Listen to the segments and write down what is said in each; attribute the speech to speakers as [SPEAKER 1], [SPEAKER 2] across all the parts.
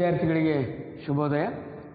[SPEAKER 1] ವಿದ್ಯಾರ್ಥಿಗಳಿಗೆ ಶುಭೋದಯ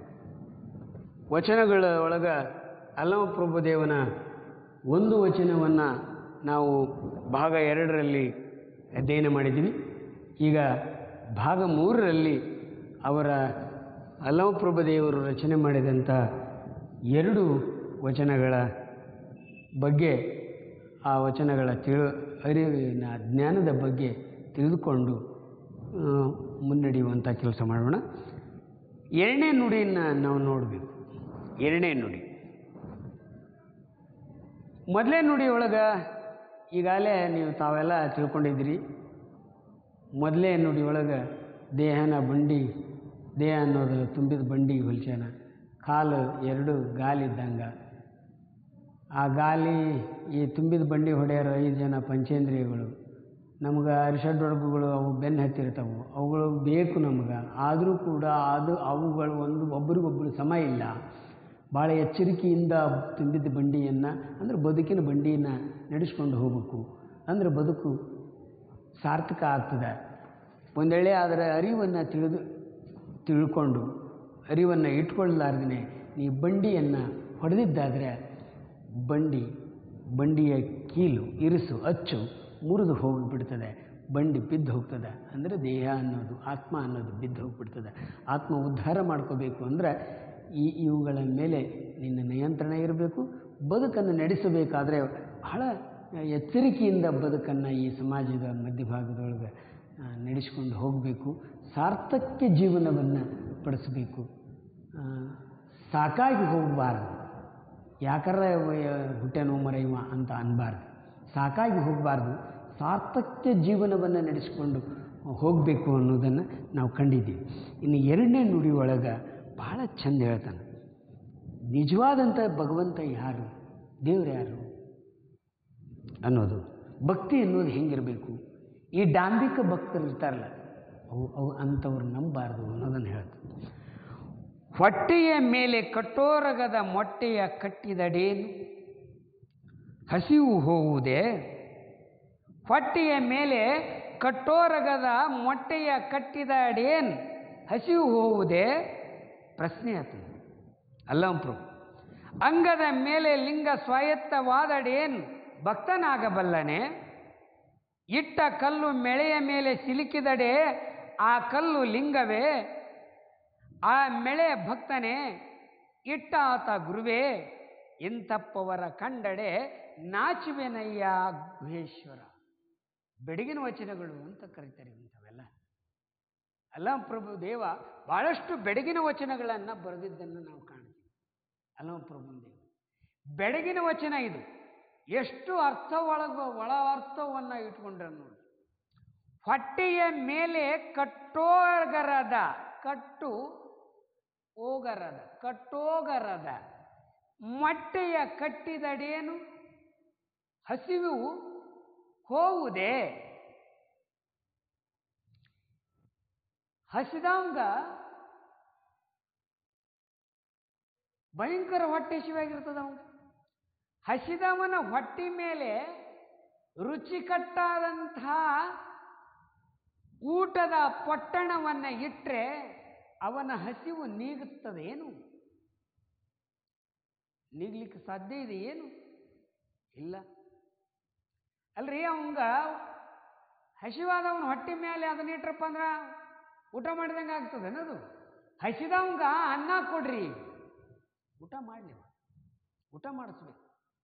[SPEAKER 1] ವಚನಗಳ ಒಳಗೆ ಅಲ್ಲಮಪ್ರಭುದೇವನ ಒಂದು ವಚನವನ್ನು ನಾವು ಭಾಗ ಎರಡರಲ್ಲಿ ಅಧ್ಯಯನ ಮಾಡಿದ್ದೀವಿ ಈಗ ಭಾಗ ಮೂರರಲ್ಲಿ ಅವರ ಅಲ್ಲಮಪ್ರಭುದೇವರು ರಚನೆ ಮಾಡಿದಂಥ ಎರಡು ವಚನಗಳ ಬಗ್ಗೆ ಆ ವಚನಗಳ ತಿಳು ಅರಿವಿನ ಜ್ಞಾನದ ಬಗ್ಗೆ ತಿಳಿದುಕೊಂಡು ಆ, ಮುನ್ನಡೆಯುವಂಥ ಕೆಲಸ ಮಾಡೋಣ ಎರಡನೇ ನುಡಿಯನ್ನು ನಾವು ನೋಡಬೇಕು ಎರಡನೇ ನುಡಿ ಮೊದಲನೇ ನುಡಿ ಒಳಗೆ ಈಗಾಗಲೇ ನೀವು ತಾವೆಲ್ಲ ತಿಳ್ಕೊಂಡಿದ್ದೀರಿ ಮೊದಲೇ ನುಡಿ ಒಳಗೆ ದೇಹನ ಬಂಡಿ ದೇಹ ಅನ್ನೋದು ತುಂಬಿದ ಬಂಡಿ ಹೊಲ್ಸ್ಯಾನ ಕಾಲು ಎರಡು ಗಾಲಿದ್ದಂಗೆ ಆ ಗಾಲಿ ಈ ತುಂಬಿದ ಬಂಡಿ ಹೊಡೆಯೋರು ಐದು ಜನ ಪಂಚೇಂದ್ರಿಯಗಳು ನಮ್ಗೆ ಅರಿಷಡ್ವರ್ಗಗಳು ಅವು ಬೆನ್ನು ಹತ್ತಿರ್ತಾವೆ ಅವುಗಳು ಬೇಕು ನಮ್ಗೆ ಆದರೂ ಕೂಡ ಅದು ಅವುಗಳು ಒಂದು ಒಬ್ರಿಗೊಬ್ಬರು ಸಮ ಇಲ್ಲ ಭಾಳ ಎಚ್ಚರಿಕೆಯಿಂದ ತುಂಬಿದ ಬಂಡಿಯನ್ನು ಅಂದರೆ ಬದುಕಿನ ಬಂಡಿಯನ್ನು ನಡೆಸ್ಕೊಂಡು ಹೋಗಬೇಕು ಅಂದರೆ ಬದುಕು ಸಾರ್ಥಕ ಆಗ್ತದೆ ಒಂದೇಳೆ ಅದರ ಅರಿವನ್ನು ತಿಳಿದು ತಿಳ್ಕೊಂಡು ಅರಿವನ್ನು ಇಟ್ಕೊಳ್ಳಲಾರ್ದೇ ನೀ ಬಂಡಿಯನ್ನು ಹೊಡೆದಿದ್ದಾದರೆ ಬಂಡಿ ಬಂಡಿಯ ಕೀಲು ಇರಿಸು ಅಚ್ಚು ಮುರಿದು ಹೋಗಿಬಿಡ್ತದೆ ಬಂಡಿ ಬಿದ್ದು ಹೋಗ್ತದೆ ಅಂದರೆ ದೇಹ ಅನ್ನೋದು ಆತ್ಮ ಅನ್ನೋದು ಬಿದ್ದು ಹೋಗಿಬಿಡ್ತದೆ ಆತ್ಮ ಉದ್ಧಾರ ಮಾಡ್ಕೋಬೇಕು ಅಂದರೆ ಈ ಇವುಗಳ ಮೇಲೆ ನಿನ್ನ ನಿಯಂತ್ರಣ ಇರಬೇಕು ಬದುಕನ್ನು ನಡೆಸಬೇಕಾದ್ರೆ ಬಹಳ ಎಚ್ಚರಿಕೆಯಿಂದ ಬದುಕನ್ನು ಈ ಸಮಾಜದ ಮಧ್ಯಭಾಗದೊಳಗೆ ಆ, ನಡೆಸ್ಕೊಂಡು ಹೋಗಬೇಕು ಸಾರ್ಥಕ್ಯ ಜೀವನವನ್ನು ಪಡಿಸಬೇಕು ಆ, ಸಾಕಾಗಿ ಹೋಗಬಾರ್ದು ಯಾಕರ ಹುಟ್ಟೆನೋ ಮರೆಯುವ ಅಂತ ಅನ್ಬಾರ್ದು ಸಾಕಾಗಿ ಹೋಗಬಾರ್ದು ಸಾರ್ಥಕ್ಯ ಜೀವನವನ್ನು ನಡೆಸಿಕೊಂಡು ಹೋಗಬೇಕು ಅನ್ನೋದನ್ನು ನಾವು ಕಂಡಿದ್ದೀವಿ ಇನ್ನು ಎರಡನೇ ನುಡಿ ಒಳಗೆ ಭಾಳ ಚಂದ ಹೇಳ್ತಾನೆ ನಿಜವಾದಂಥ ಭಗವಂತ ಯಾರು ದೇವ್ರು ಯಾರು ಅನ್ನೋದು ಭಕ್ತಿ ಅನ್ನೋದು ಹೆಂಗಿರಬೇಕು ಈ ಡಾಂಬಿಕ ಭಕ್ತರು ಇರ್ತಾರಲ್ಲ ಅವು ಅವು ಅಂಥವ್ರು ನಂಬಾರ್ದು ಅನ್ನೋದನ್ನು ಹೇಳ್ತಾರೆ ಹೊಟ್ಟೆಯ ಮೇಲೆ ಕಟ್ಟೋರಗದ ಮೊಟ್ಟೆಯ ಕಟ್ಟಿದಡೇನು ಹಸಿವು ಹೋಗುವುದೇ ಹೊಟ್ಟೆಯ ಮೇಲೆ ಕಟ್ಟೋರಗದ ಮೊಟ್ಟೆಯ ಕಟ್ಟಿದ ಅಡೇನ್ ಹಸಿವು ಹೋಗುವುದೇ ಪ್ರಶ್ನೆ ಆತು ಅಲ್ಲ ಪ್ರಭು ಅಂಗದ ಮೇಲೆ ಲಿಂಗ ಸ್ವಾಯತ್ತವಾದಡೇನ್ ಭಕ್ತನಾಗಬಲ್ಲನೆ ಇಟ್ಟ ಕಲ್ಲು ಮೆಳೆಯ ಮೇಲೆ ಸಿಲುಕಿದಡೆ ಆ ಕಲ್ಲು ಲಿಂಗವೇ ಆ ಮೆಳೆ ಭಕ್ತನೇ ಇಟ್ಟ ಆತ ಗುರುವೇ ಇಂಥಪ್ಪವರ ಕಂಡಡೆ ನಾಚುವೆನಯ್ಯ ಗುಹೇಶ್ವರ ಬೆಡಗಿನ ವಚನಗಳು ಅಂತ ಕರೀತಾರೆ ಇಂಥವೆಲ್ಲ ಅಲ್ಲ ಪ್ರಭು ದೇವ ಭಾಳಷ್ಟು ಬೆಡಗಿನ ವಚನಗಳನ್ನು ಬರೆದಿದ್ದನ್ನು ನಾವು ಕಾಣ್ತೀವಿ ಅಲ್ಲ ಪ್ರಭು ದೇವ ಬೆಡಗಿನ ವಚನ ಇದು ಎಷ್ಟು ಅರ್ಥ ಒಳಗ ಒಳ ಅರ್ಥವನ್ನು ಇಟ್ಕೊಂಡ್ರೆ ನೋಡಿ ಹೊಟ್ಟೆಯ ಮೇಲೆ ಕಟ್ಟೋಗರದ ಕಟ್ಟು ಓಗರದ ಕಟ್ಟೋಗರದ ಮೊಟ್ಟೆಯ ಕಟ್ಟಿದಡೇನು ಹಸಿವು ಹೋವುದೇ ಹಸಿದವಂಗ ಭಯಂಕರ ಹೊಟ್ಟೆ ಶಿವಾಗಿರ್ತದ ಅವಂಗ ಹಸಿದವನ ಹೊಟ್ಟೆ ಮೇಲೆ ರುಚಿಕಟ್ಟಾದಂಥ ಊಟದ ಪೊಟ್ಟಣವನ್ನು ಇಟ್ಟರೆ ಅವನ ಹಸಿವು ನೀಗುತ್ತದೇನು ನೀಗ್ಲಿಕ್ಕೆ ಸಾಧ್ಯ ಇದೆ ಏನು ಇಲ್ಲ ಅಲ್ರಿ ಅವಂಗ ಹಸಿವಾದವನ ಹೊಟ್ಟೆ ಮೇಲೆ ಅದನ್ನ ಇಟ್ರಪ್ಪ ಅಂದ್ರೆ ಊಟ ಮಾಡಿದಂಗೆ ಆಗ್ತದೆ ಅನ್ನೋದು ಹಸಿದವಂಗ ಅನ್ನ ಕೊಡ್ರಿ ಊಟ ಮಾಡಲಿ ಊಟ ಮಾಡಿಸ್ಬೇಕು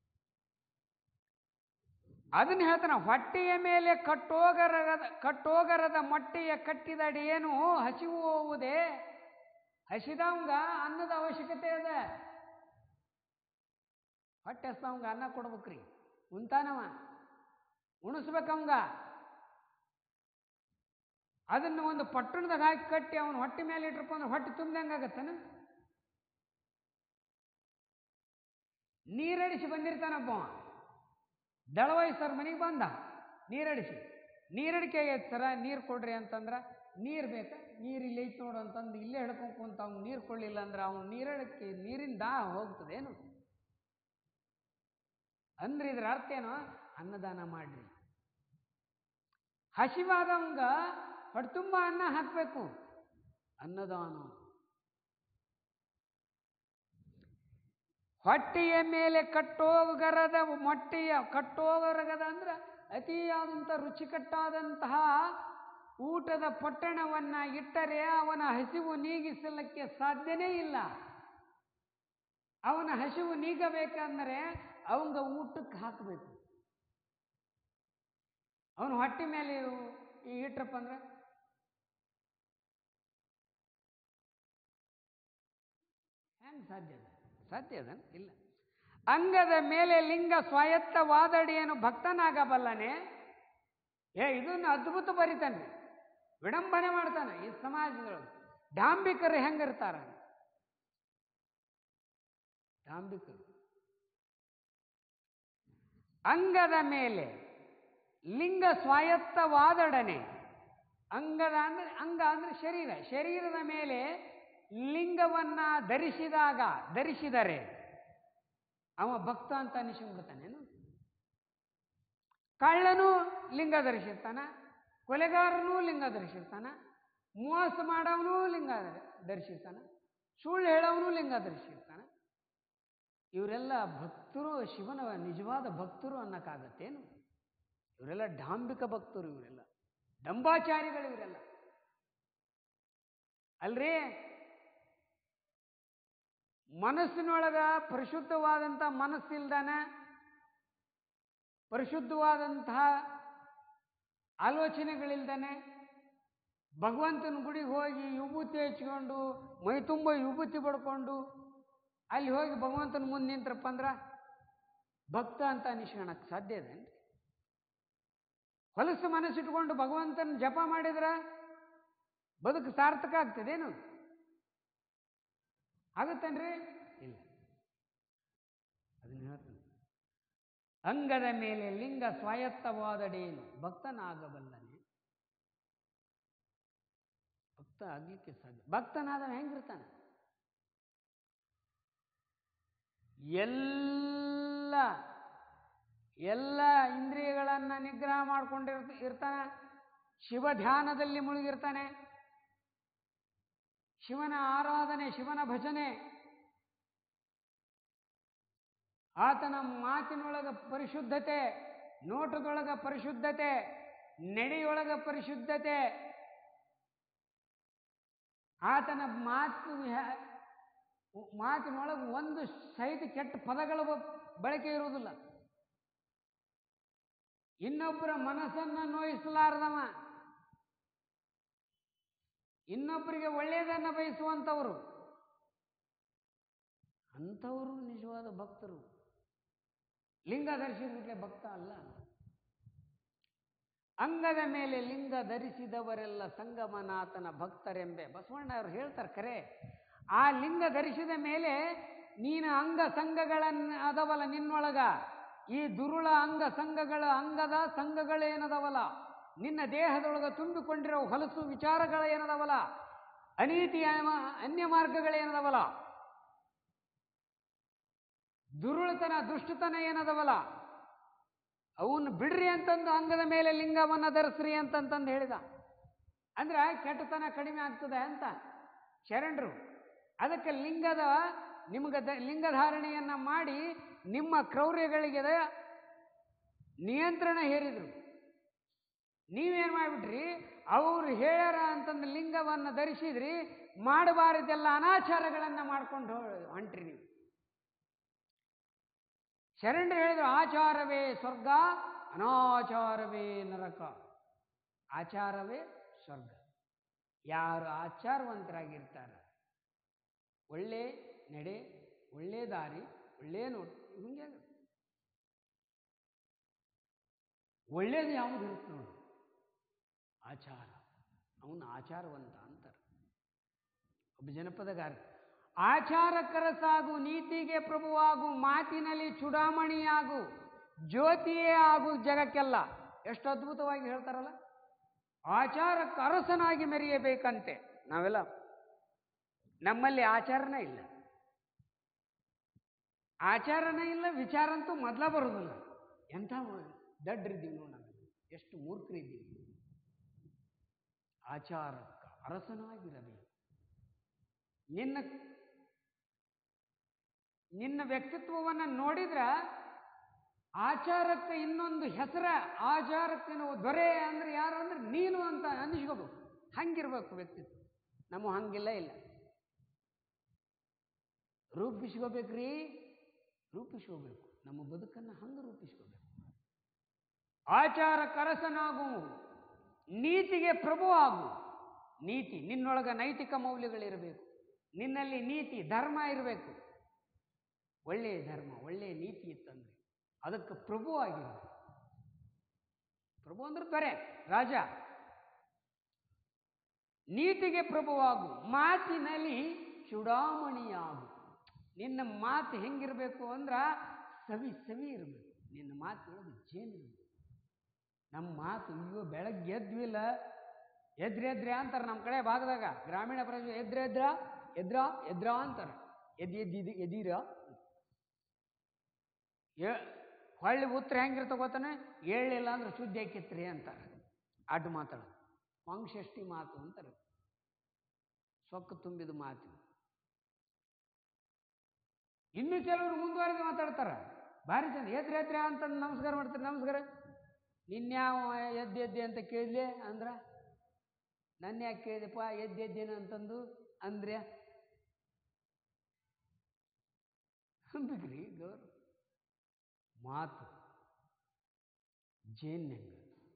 [SPEAKER 1] ಅದನ್ನ ಹೇಳ್ತಾನ ಹೊಟ್ಟೆಯ ಮೇಲೆ ಕಟ್ಟೋಗರದ ಕಟ್ಟೋಗರದ ಮೊಟ್ಟೆಯ ಕಟ್ಟಿದಡಿ ಏನು ಹಸಿವು ಹೋಗುವುದೇ ಹಸಿದವಂಗ ಅನ್ನದ ಅವಶ್ಯಕತೆ ಅದ ಹೊಟ್ಟೆ ಹಸ್ದವಂಗ ಅನ್ನ ಕೊಡ್ಬೇಕ್ರಿ ಉಂತಾನವ ಉಣಿಸ್ಬೇಕವಂಗ ಅದನ್ನು ಒಂದು ಪಟ್ಟಣದಾಗ ಹಾಕಿ ಕಟ್ಟಿ ಅವನ ಹೊಟ್ಟೆ ಮೇಲೆ ಇಟ್ರಪ್ಪ ಅಂದ್ರೆ ಹೊಟ್ಟೆ ತುಂಬ್ದಂಗೆ ಆಗತ್ತನ ನೀರಡಿಸಿ ಬಂದಿರ್ತಾನೊಬ್ಬ ದಳವಾಯಿ ಸರ್ ಮನೆಗೆ ಬಂದ ನೀರಡಿಸಿ ನೀರಡಿಕೆ ಆಗೈತೆ ಸರ ನೀರು ಕೊಡ್ರಿ ಅಂತಂದ್ರೆ ನೀರು ಬೇಕಾ ನೀರು ಇಲ್ಲಿ ಐತೆ ನೋಡು ಅಂತಂದು ಇಲ್ಲೇ ಹಿಡ್ಕೊಂಡು ಕುಂತ ಅವ್ನು ನೀರು ಕೊಡಲಿಲ್ಲ ಅಂದ್ರೆ ಅವ್ನು ನೀರಡಿಕೆ ನೀರಿನ ದಾಹ ಹೋಗ್ತದೇನು ಅಂದ್ರೆ ಇದ್ರ ಅರ್ಥ ಏನು ಅನ್ನದಾನ ಮಾಡ್ರಿ ಹಸಿವಾದವಂಗ ಹೊಟ್ಟೆ ತುಂಬ ಅನ್ನ ಹಾಕಬೇಕು ಅನ್ನದಾನ ಹೊಟ್ಟೆಯ ಮೇಲೆ ಕಟ್ಟೋಗರದ ಮೊಟ್ಟೆಯ ಕಟ್ಟೋಗರಗದ ಅಂದ್ರೆ ಅತಿಯಾದಂಥ ರುಚಿಕಟ್ಟಾದಂತಹ ಊಟದ ಪೊಟ್ಟಣವನ್ನು ಇಟ್ಟರೆ ಅವನ ಹಸಿವು ನೀಗಿಸಲಿಕ್ಕೆ ಸಾಧ್ಯನೇ ಇಲ್ಲ ಅವನ ಹಸಿವು ನೀಗಬೇಕಂದ್ರೆ ಅವಂಗ ಊಟಕ್ಕೆ ಹಾಕಬೇಕು ಅವನ ಹೊಟ್ಟೆ ಮೇಲೆ ಇವು- ಈ ಇಟ್ರಪ್ಪ ಅಂದ್ರೆ ಹೆಂಗೆ ಸಾಧ್ಯ ಅದ ಸಾಧ್ಯ ಅದ ಇಲ್ಲ ಅಂಗದ ಮೇಲೆ ಲಿಂಗ ಸ್ವಾಯತ್ತವಾದಡಿಯನ್ನು ಭಕ್ತನಾಗಬಲ್ಲನೆ ಏ ಇದನ್ನು ಅದ್ಭುತ ಬರಿತಾನೆ ವಿಡಂಬನೆ ಮಾಡ್ತಾನೆ ಈ ಸಮಾಜದೊಳಗೆ ಡಾಂಬಿಕರು ಹೆಂಗಿರ್ತಾರ ಡಾಂಬಿಕರು ಅಂಗದ ಮೇಲೆ ಲಿಂಗ ಸ್ವಾಯತ್ತವಾದೊಡನೆ ಅಂಗದ ಅಂದ್ರೆ ಅಂಗ ಅಂದ್ರೆ ಶರೀರ ಶರೀರದ ಮೇಲೆ ಲಿಂಗವನ್ನ ಧರಿಸಿದಾಗ ಧರಿಸಿದರೆ ಅವ ಭಕ್ತ ಅಂತ ಅನಿಸ್ಕೊಂಡ್ಬಿಡ್ತಾನೇನು ಕಳ್ಳನು ಲಿಂಗ ಧರಿಸಿರ್ತಾನ ಕೊಲೆಗಾರನೂ ಲಿಂಗ ಧರಿಸಿರ್ತಾನ ಮೋಸ ಮಾಡವನು ಲಿಂಗ ಧರಿಸಿರ್ತಾನ ಸುಳ್ಳು ಹೇಳವನು ಲಿಂಗ ಧರಿಸಿರ್ತಾನ ಇವರೆಲ್ಲ ಭಕ್ತರು ಶಿವನ ನಿಜವಾದ ಭಕ್ತರು ಅನ್ನಕ್ಕಾಗತ್ತೇನು ಇವರೆಲ್ಲ ಡಾಂಬಿಕ ಭಕ್ತರು ಇವರೆಲ್ಲ ಡಂಬಾಚಾರಿಗಳು ಇವರೆಲ್ಲ ಅಲ್ರಿ ಮನಸ್ಸಿನೊಳಗ ಪರಿಶುದ್ಧವಾದಂಥ ಮನಸ್ಸಿಲ್ದಾನ ಪರಿಶುದ್ಧವಾದಂತಹ ಆಲೋಚನೆಗಳಿಲ್ದಾನೆ ಭಗವಂತನ ಗುಡಿಗೆ ಹೋಗಿ ವಿಭೂತಿ ಹಚ್ಕೊಂಡು ಮೈ ತುಂಬ ವಿಭೂತಿ ಬಡ್ಕೊಂಡು ಅಲ್ಲಿ ಹೋಗಿ ಭಗವಂತನ ಮುಂದೆ ನಿಂತ್ರಪ್ಪ ಅಂದ್ರ ಭಕ್ತ ಅಂತ ಅನಿಸ್ಕೊಳಕ್ಕೆ ಸಾಧ್ಯ ಇದೇನ್ರಿ ಹೊಲಸು ಮನಸ್ಸಿಟ್ಕೊಂಡು ಭಗವಂತನ ಜಪ ಮಾಡಿದ್ರ ಬದುಕು ಸಾರ್ಥಕ ಆಗ್ತದೇನು ಆಗುತ್ತೇನ್ರಿ ಇಲ್ಲ ಅದನ್ನ ಹೇಳ್ತೀನಿ ಅಂಗದ ಮೇಲೆ ಲಿಂಗ ಸ್ವಾಯತ್ತವಾದಡೇನು ಭಕ್ತನಾಗಬಲ್ಲನೆ ಭಕ್ತ ಆಗ್ಲಿಕ್ಕೆ ಸಾಧ್ಯ ಭಕ್ತನಾದವ ಹೆಂಗಿರ್ತಾನೆ ಎಲ್ಲ ಎಲ್ಲ ಇಂದ್ರಿಯಗಳನ್ನ ನಿಗ್ರಹ ಮಾಡ್ಕೊಂಡಿರ್ತ ಇರ್ತಾನೆ ಶಿವ ಧ್ಯಾನದಲ್ಲಿ ಮುಳುಗಿರ್ತಾನೆ ಶಿವನ ಆರಾಧನೆ ಶಿವನ ಭಜನೆ ಆತನ ಮಾತಿನೊಳಗ ಪರಿಶುದ್ಧತೆ ನೋಟದೊಳಗ ಪರಿಶುದ್ಧತೆ ನಡೆಯೊಳಗ ಪರಿಶುದ್ಧತೆ ಆತನ ಮಾತು ಹ್ಯಾ- ಮಾತಿನೊಳಗೆ ಒಂದು ಸಹಿತ ಕೆಟ್ಟ ಪದಗಳ ಬ- ಬಳಕೆ ಇರುವುದಿಲ್ಲ ಇನ್ನೊಬ್ಬರ ಮನಸ್ಸನ್ನ ನೋಯಿಸಲಾರದವ ಇನ್ನೊಬ್ಬರಿಗೆ ಒಳ್ಳೆಯದನ್ನು ಬಯಸುವಂಥವರು ಅಂಥವರು ನಿಜವಾದ ಭಕ್ತರು ಲಿಂಗ ಧರಿಸಿಬಿಟ್ಲೆ ಭಕ್ತ ಅಲ್ಲ ಅಂಗದ ಮೇಲೆ ಲಿಂಗ ಧರಿಸಿದವರೆಲ್ಲ ಸಂಗಮನಾಥನ ಭಕ್ತರೆಂಬೆ ಬಸವಣ್ಣ ಅವರು ಹೇಳ್ತಾರೆ ಖರೆ ಆ ಲಿಂಗ ಧರಿಸಿದ ಮೇಲೆ ನೀನು ಅಂಗ ಸಂಘಗಳನ್ನ ಅದವಲ್ಲ ನಿನ್ನೊಳಗ ಈ ದುರುಳ ಅಂಗ ಸಂಘಗಳ ಅಂಗದ ಸಂಘಗಳೇನದವಲ್ಲ ನಿನ್ನ ದೇಹದೊಳಗ ತುಂಬಿಕೊಂಡಿರೋ ಹೊಲಸು ವಿಚಾರಗಳ ಏನದವಲ್ಲ ಅನೀತಿಯ ಅನ್ಯ ಮಾರ್ಗಗಳೇನದವಲ್ಲ ದುರುಳತನ ದುಷ್ಟತನ ಏನದವಲ್ಲ ಅವನ್ನ ಬಿಡ್ರಿ ಅಂತಂದು ಅಂಗದ ಮೇಲೆ ಲಿಂಗವನ್ನ ಧರಿಸ್ರಿ ಅಂತಂತಂದು ಹೇಳಿದ ಅಂದ್ರೆ ಕೆಟ್ಟತನ ಕಡಿಮೆ ಆಗ್ತದೆ ಅಂತ ಶರಣರು ಅದಕ್ಕೆ ಲಿಂಗದ ನಿಮ್ಗೆ ದ ಲಿಂಗಧಾರಣೆಯನ್ನ ಮಾಡಿ ನಿಮ್ಮ ಕ್ರೌರ್ಯಗಳಿಗೆ ನಿಯಂತ್ರಣ ಹೇರಿದ್ರು ನೀವೇನು ಮಾಡಿಬಿಟ್ರಿ ಅವ್ರು ಹೇಳ್ಯಾರ ಅಂತಂದು ಲಿಂಗವನ್ನು ಧರಿಸಿದ್ರಿ ಮಾಡಬಾರದೆಲ್ಲ ಅನಾಚಾರಗಳನ್ನು ಮಾಡ್ಕೊಂಡು ಹೊ- ಹೊಂಟ್ರಿ ನೀವು ಶರಣರು ಹೇಳಿದ್ರು ಆಚಾರವೇ ಸ್ವರ್ಗ ಅನಾಚಾರವೇ ನರಕ ಆಚಾರವೇ ಸ್ವರ್ಗ ಯಾರು ಆಚಾರವಂತರಾಗಿರ್ತಾರೆ ಒಳ್ಳೆ ನಡೆ ಒಳ್ಳೆ ದಾರಿ ಒಳ್ಳೆ ನೋಟ ಹಿಂಗೆ ಒಳ್ಳೇದು ಯಾವುದು ಇರುತ್ತೆ ನೋಡಿ ಆಚಾರ ಅವನು ಆಚಾರವಂತ ಅಂತಾರೆ ಒಬ್ಬ ಜನಪದಗಾರ ಆಚಾರಕರ ಸಾಗು ನೀತಿಗೆ ಪ್ರಭುವಾಗು ಮಾತಿನಲ್ಲಿ ಚುಡಾಮಣಿಯಾಗು ಜ್ಯೋತಿಯೇ ಆಗು ಜಗಕ್ಕೆಲ್ಲ ಎಷ್ಟು ಅದ್ಭುತವಾಗಿ ಹೇಳ್ತಾರಲ್ಲ ಆಚಾರಕ್ಕೆ ಅರಸನಾಗಿ ಮೆರೆಯಬೇಕಂತೆ ನಾವೆಲ್ಲ ನಮ್ಮಲ್ಲಿ ಆಚಾರನೇ ಇಲ್ಲ ಆಚಾರನೇ ಇಲ್ಲ ವಿಚಾರ ಅಂತೂ ಮೊದಲ ಬರೋದಿಲ್ಲ ಎಂಥ ದಡ್ರಿದ್ದೀವಿ ನೋಡಿ ನಾವು ಎಷ್ಟು ಮೂರ್ಖರಿದ್ದೀವಿ ಆಚಾರಕ್ಕೆ ಅರಸನಾಗಿರಬೇಕು ನಿನ್ನ ನಿನ್ನ ವ್ಯಕ್ತಿತ್ವವನ್ನು ನೋಡಿದ್ರ ಆಚಾರಕ್ಕೆ ಇನ್ನೊಂದು ಹೆಸರ ಆಚಾರಕ್ಕೆ ನಾವು ದೊರೆ ಅಂದ್ರೆ ಯಾರು ಅಂದ್ರೆ ನೀನು ಅಂತ ಅನಿಸ್ಕೋಬೇಕು ಹಂಗಿರ್ಬೇಕು ವ್ಯಕ್ತಿತ್ವ ನಮ್ಮ ಹಂಗಿಲ್ಲ ಇಲ್ಲ ರೂಪಿಸ್ಕೋಬೇಕ್ರಿ ರೂಪಿಸ್ಕೋಬೇಕು ನಮ್ಮ ಬದುಕನ್ನು ಹಂಗೆ ರೂಪಿಸ್ಕೋಬೇಕು ಆಚಾರ ಕರಸನಾಗು ನೀತಿಗೆ ಪ್ರಭು ಆಗು ನೀತಿ ನಿನ್ನೊಳಗ ನೈತಿಕ ಮೌಲ್ಯಗಳಿರಬೇಕು ನಿನ್ನಲ್ಲಿ ನೀತಿ ಧರ್ಮ ಇರಬೇಕು ಒಳ್ಳೆಯ ಧರ್ಮ ಒಳ್ಳೆಯ ನೀತಿ ಇತ್ತಂದ್ರೆ ಅದಕ್ಕೆ ಪ್ರಭು ಆಗಿರಬೇಕು ಪ್ರಭು ಅಂದ್ರೆ ದೊರೆ ರಾಜ ನೀತಿಗೆ ಪ್ರಭುವಾಗು ಮಾತಿನಲ್ಲಿ ಚುಡಾಮಣಿಯಾಗು ನಿನ್ನ ಮಾತು ಹೆಂಗಿರಬೇಕು ಅಂದ್ರೆ ಸವಿ ಸವಿ ಇರಬೇಕು ನಿನ್ನ ಮಾತಿನೊಳಗೆ ಜೇನಿರಬೇಕು ನಮ್ಮ ಮಾತು ಅಯ್ಯೋ ಬೆಳಗ್ಗೆ ಎದ್ವಿಲ್ಲ ಎದ್ರಿ ಎದ್ರಿ ಅಂತಾರೆ ನಮ್ಮ ಕಡೆ ಭಾಗದಾಗ ಗ್ರಾಮೀಣ ಪ್ರದೇಶ ಎದ್ರ ಎದ್ರ ಎದ್ರ ಎದ್ರ ಅಂತಾರೆ ಎದ್ದು ಎದ್ದಿದ್ದು ಎದೀರ ಏ ಹೊಳ್ಳಿ ಉತ್ತರ ಹೆಂಗಿರ್ತ ಗೊತ್ತಾನೆ ಹೇಳಿಲ್ಲ ಅಂದ್ರೆ ಸುದ್ದಿ ಹಾಕಿತ್ರಿ ಅಂತಾರೆ ಅಡ್ಡ ಮಾತಾಡೋದು ವಂಶಷ್ಟಿ ಮಾತು ಅಂತಾರೆ ಸೊಕ್ಕು ತುಂಬಿದ ಮಾತು ಇನ್ನು ಕೆಲವರು ಮುಂದುವರೆದು ಮಾತಾಡ್ತಾರೆ ಭಾರಿ ಚಂದ ಎದ್ರಿ ಎದ್ರಿ ಅಂತಂದು ನಮಸ್ಕಾರ ಮಾಡ್ತಾರೆ ನಮಸ್ಕಾರ ನಿನ್ಯಾವ ಎದ್ದು ಎದ್ದೆ ಅಂತ ಕೇಳಲಿ ಅಂದ್ರ ನನ್ನ ಯಾಕೆ ಕೇಳಿದೆಪ್ಪ ಎದ್ದು ಎದ್ದೇನು ಅಂತಂದು ಅಂದ್ರೆ ಅಂಬಿಕ್ರಿ ಗೌರ್ ಮಾತು ಜೇನ್ನಂಗ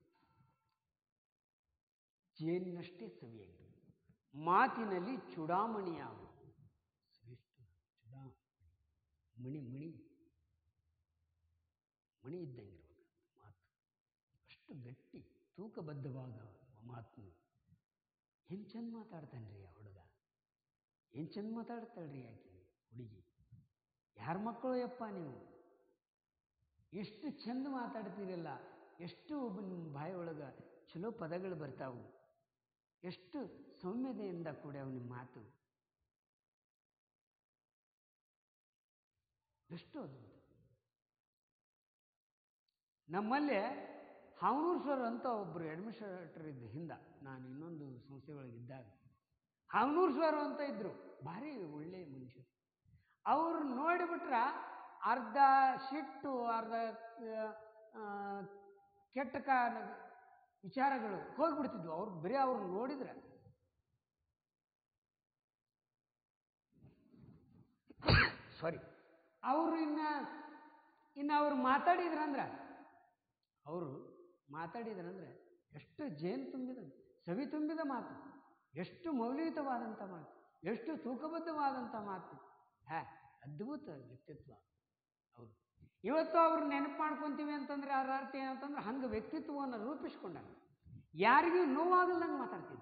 [SPEAKER 1] ಜೇನ್ನಷ್ಟೇ ಸವಿಯಂಗ ಮಾತಿನಲ್ಲಿ ಚುಡಾಮಣಿಯಾಗು ಶ್ರೇಷ್ಠ ಚುಡಾ ಮಣಿ ಮಣಿ ಮಣಿ ಇದ್ದಂಗಿರ್ಬೇಕು ಮಾತು ಅಷ್ಟು ಗಟ್ಟಿ ತೂಕಬದ್ಧವಾದ ಮಾತು ಏನು ಚಂದ ಮಾತಾಡ್ತಾನೆ ರೀ ಆ ಹುಡುಗ ಏನು ಚಂದ ಮಾತಾಡ್ತಾಳ್ರಿ ಆಕೆ ಹುಡುಗಿ ಯಾರ ಮಕ್ಕಳು ಯಪ್ಪ ನೀವು ಎಷ್ಟು ಚಂದ ಮಾತಾಡ್ತೀರಲ್ಲ ಎಷ್ಟು ಒಬ್ಬ ನಿಮ್ಮ ಬಾಯಿ ಒಳಗೆ ಚಲೋ ಪದಗಳು ಬರ್ತಾವು ಎಷ್ಟು ಸೌಮ್ಯತೆಯಿಂದ ಕೂಡ್ಯಾವ ನಿಮ್ಮ ಮಾತು ಎಷ್ಟು ಅದ್ಭುತ ನಮ್ಮಲ್ಲಿ ಹಾವನೂರು ಸರ್ ಅಂತ ಒಬ್ಬರು ಅಡ್ಮಿನಿಸ್ಟ್ರೇಟರ್ ಇದ್ದ ಹಿಂದ ನಾನು ಇನ್ನೊಂದು ಸಂಸ್ಥೆ ಒಳಗಿದ್ದಾಗ ಹಾವನೂರು ಸರ್ ಅಂತ ಇದ್ದರು ಭಾರಿ ಒಳ್ಳೆಯ ಮನುಷ್ಯರು ಅವ್ರು ನೋಡಿಬಿಟ್ರೆ ಅರ್ಧ ಸಿಟ್ಟು ಅರ್ಧ ಆ, ಕೆಟ್ಟ ಕಾ ವಿಚಾರಗಳು ಹೋಗ್ಬಿಡ್ತಿದ್ವು ಅವ್ರು ಬರೀ ಅವ್ರು ನೋಡಿದ್ರೆ ಸಾರಿ ಅವರು ಇನ್ನ ಇನ್ನು ಅವ್ರು ಮಾತಾಡಿದ್ರಂದ್ರೆ ಅವರು ಮಾತಾಡಿದ್ರಂದ್ರೆ ಎಷ್ಟು ಜೇನು ತುಂಬಿದ ಸವಿ ತುಂಬಿದ ಮಾತು ಎಷ್ಟು ಮೌಲ್ಯಯುತವಾದಂಥ ಮಾತು ಎಷ್ಟು ತೂಕಬದ್ಧವಾದಂಥ ಮಾತು ಹ್ಯಾ ಅದ್ಭುತ ವ್ಯಕ್ತಿತ್ವ ಅವರು ಇವತ್ತು ಅವ್ರು ನೆನಪು ಮಾಡ್ಕೊತೀವಿ ಅಂತಂದ್ರೆ ಅದರ ಅರ್ಥ ಏನಂತಂದ್ರೆ ಹಂಗೆ ವ್ಯಕ್ತಿತ್ವವನ್ನು ರೂಪಿಸ್ಕೊಂಡಾಗ ಯಾರಿಗೂ ನೋವಾಗಲ್ದಂಗೆ ಮಾತಾಡ್ತಿದ್ದ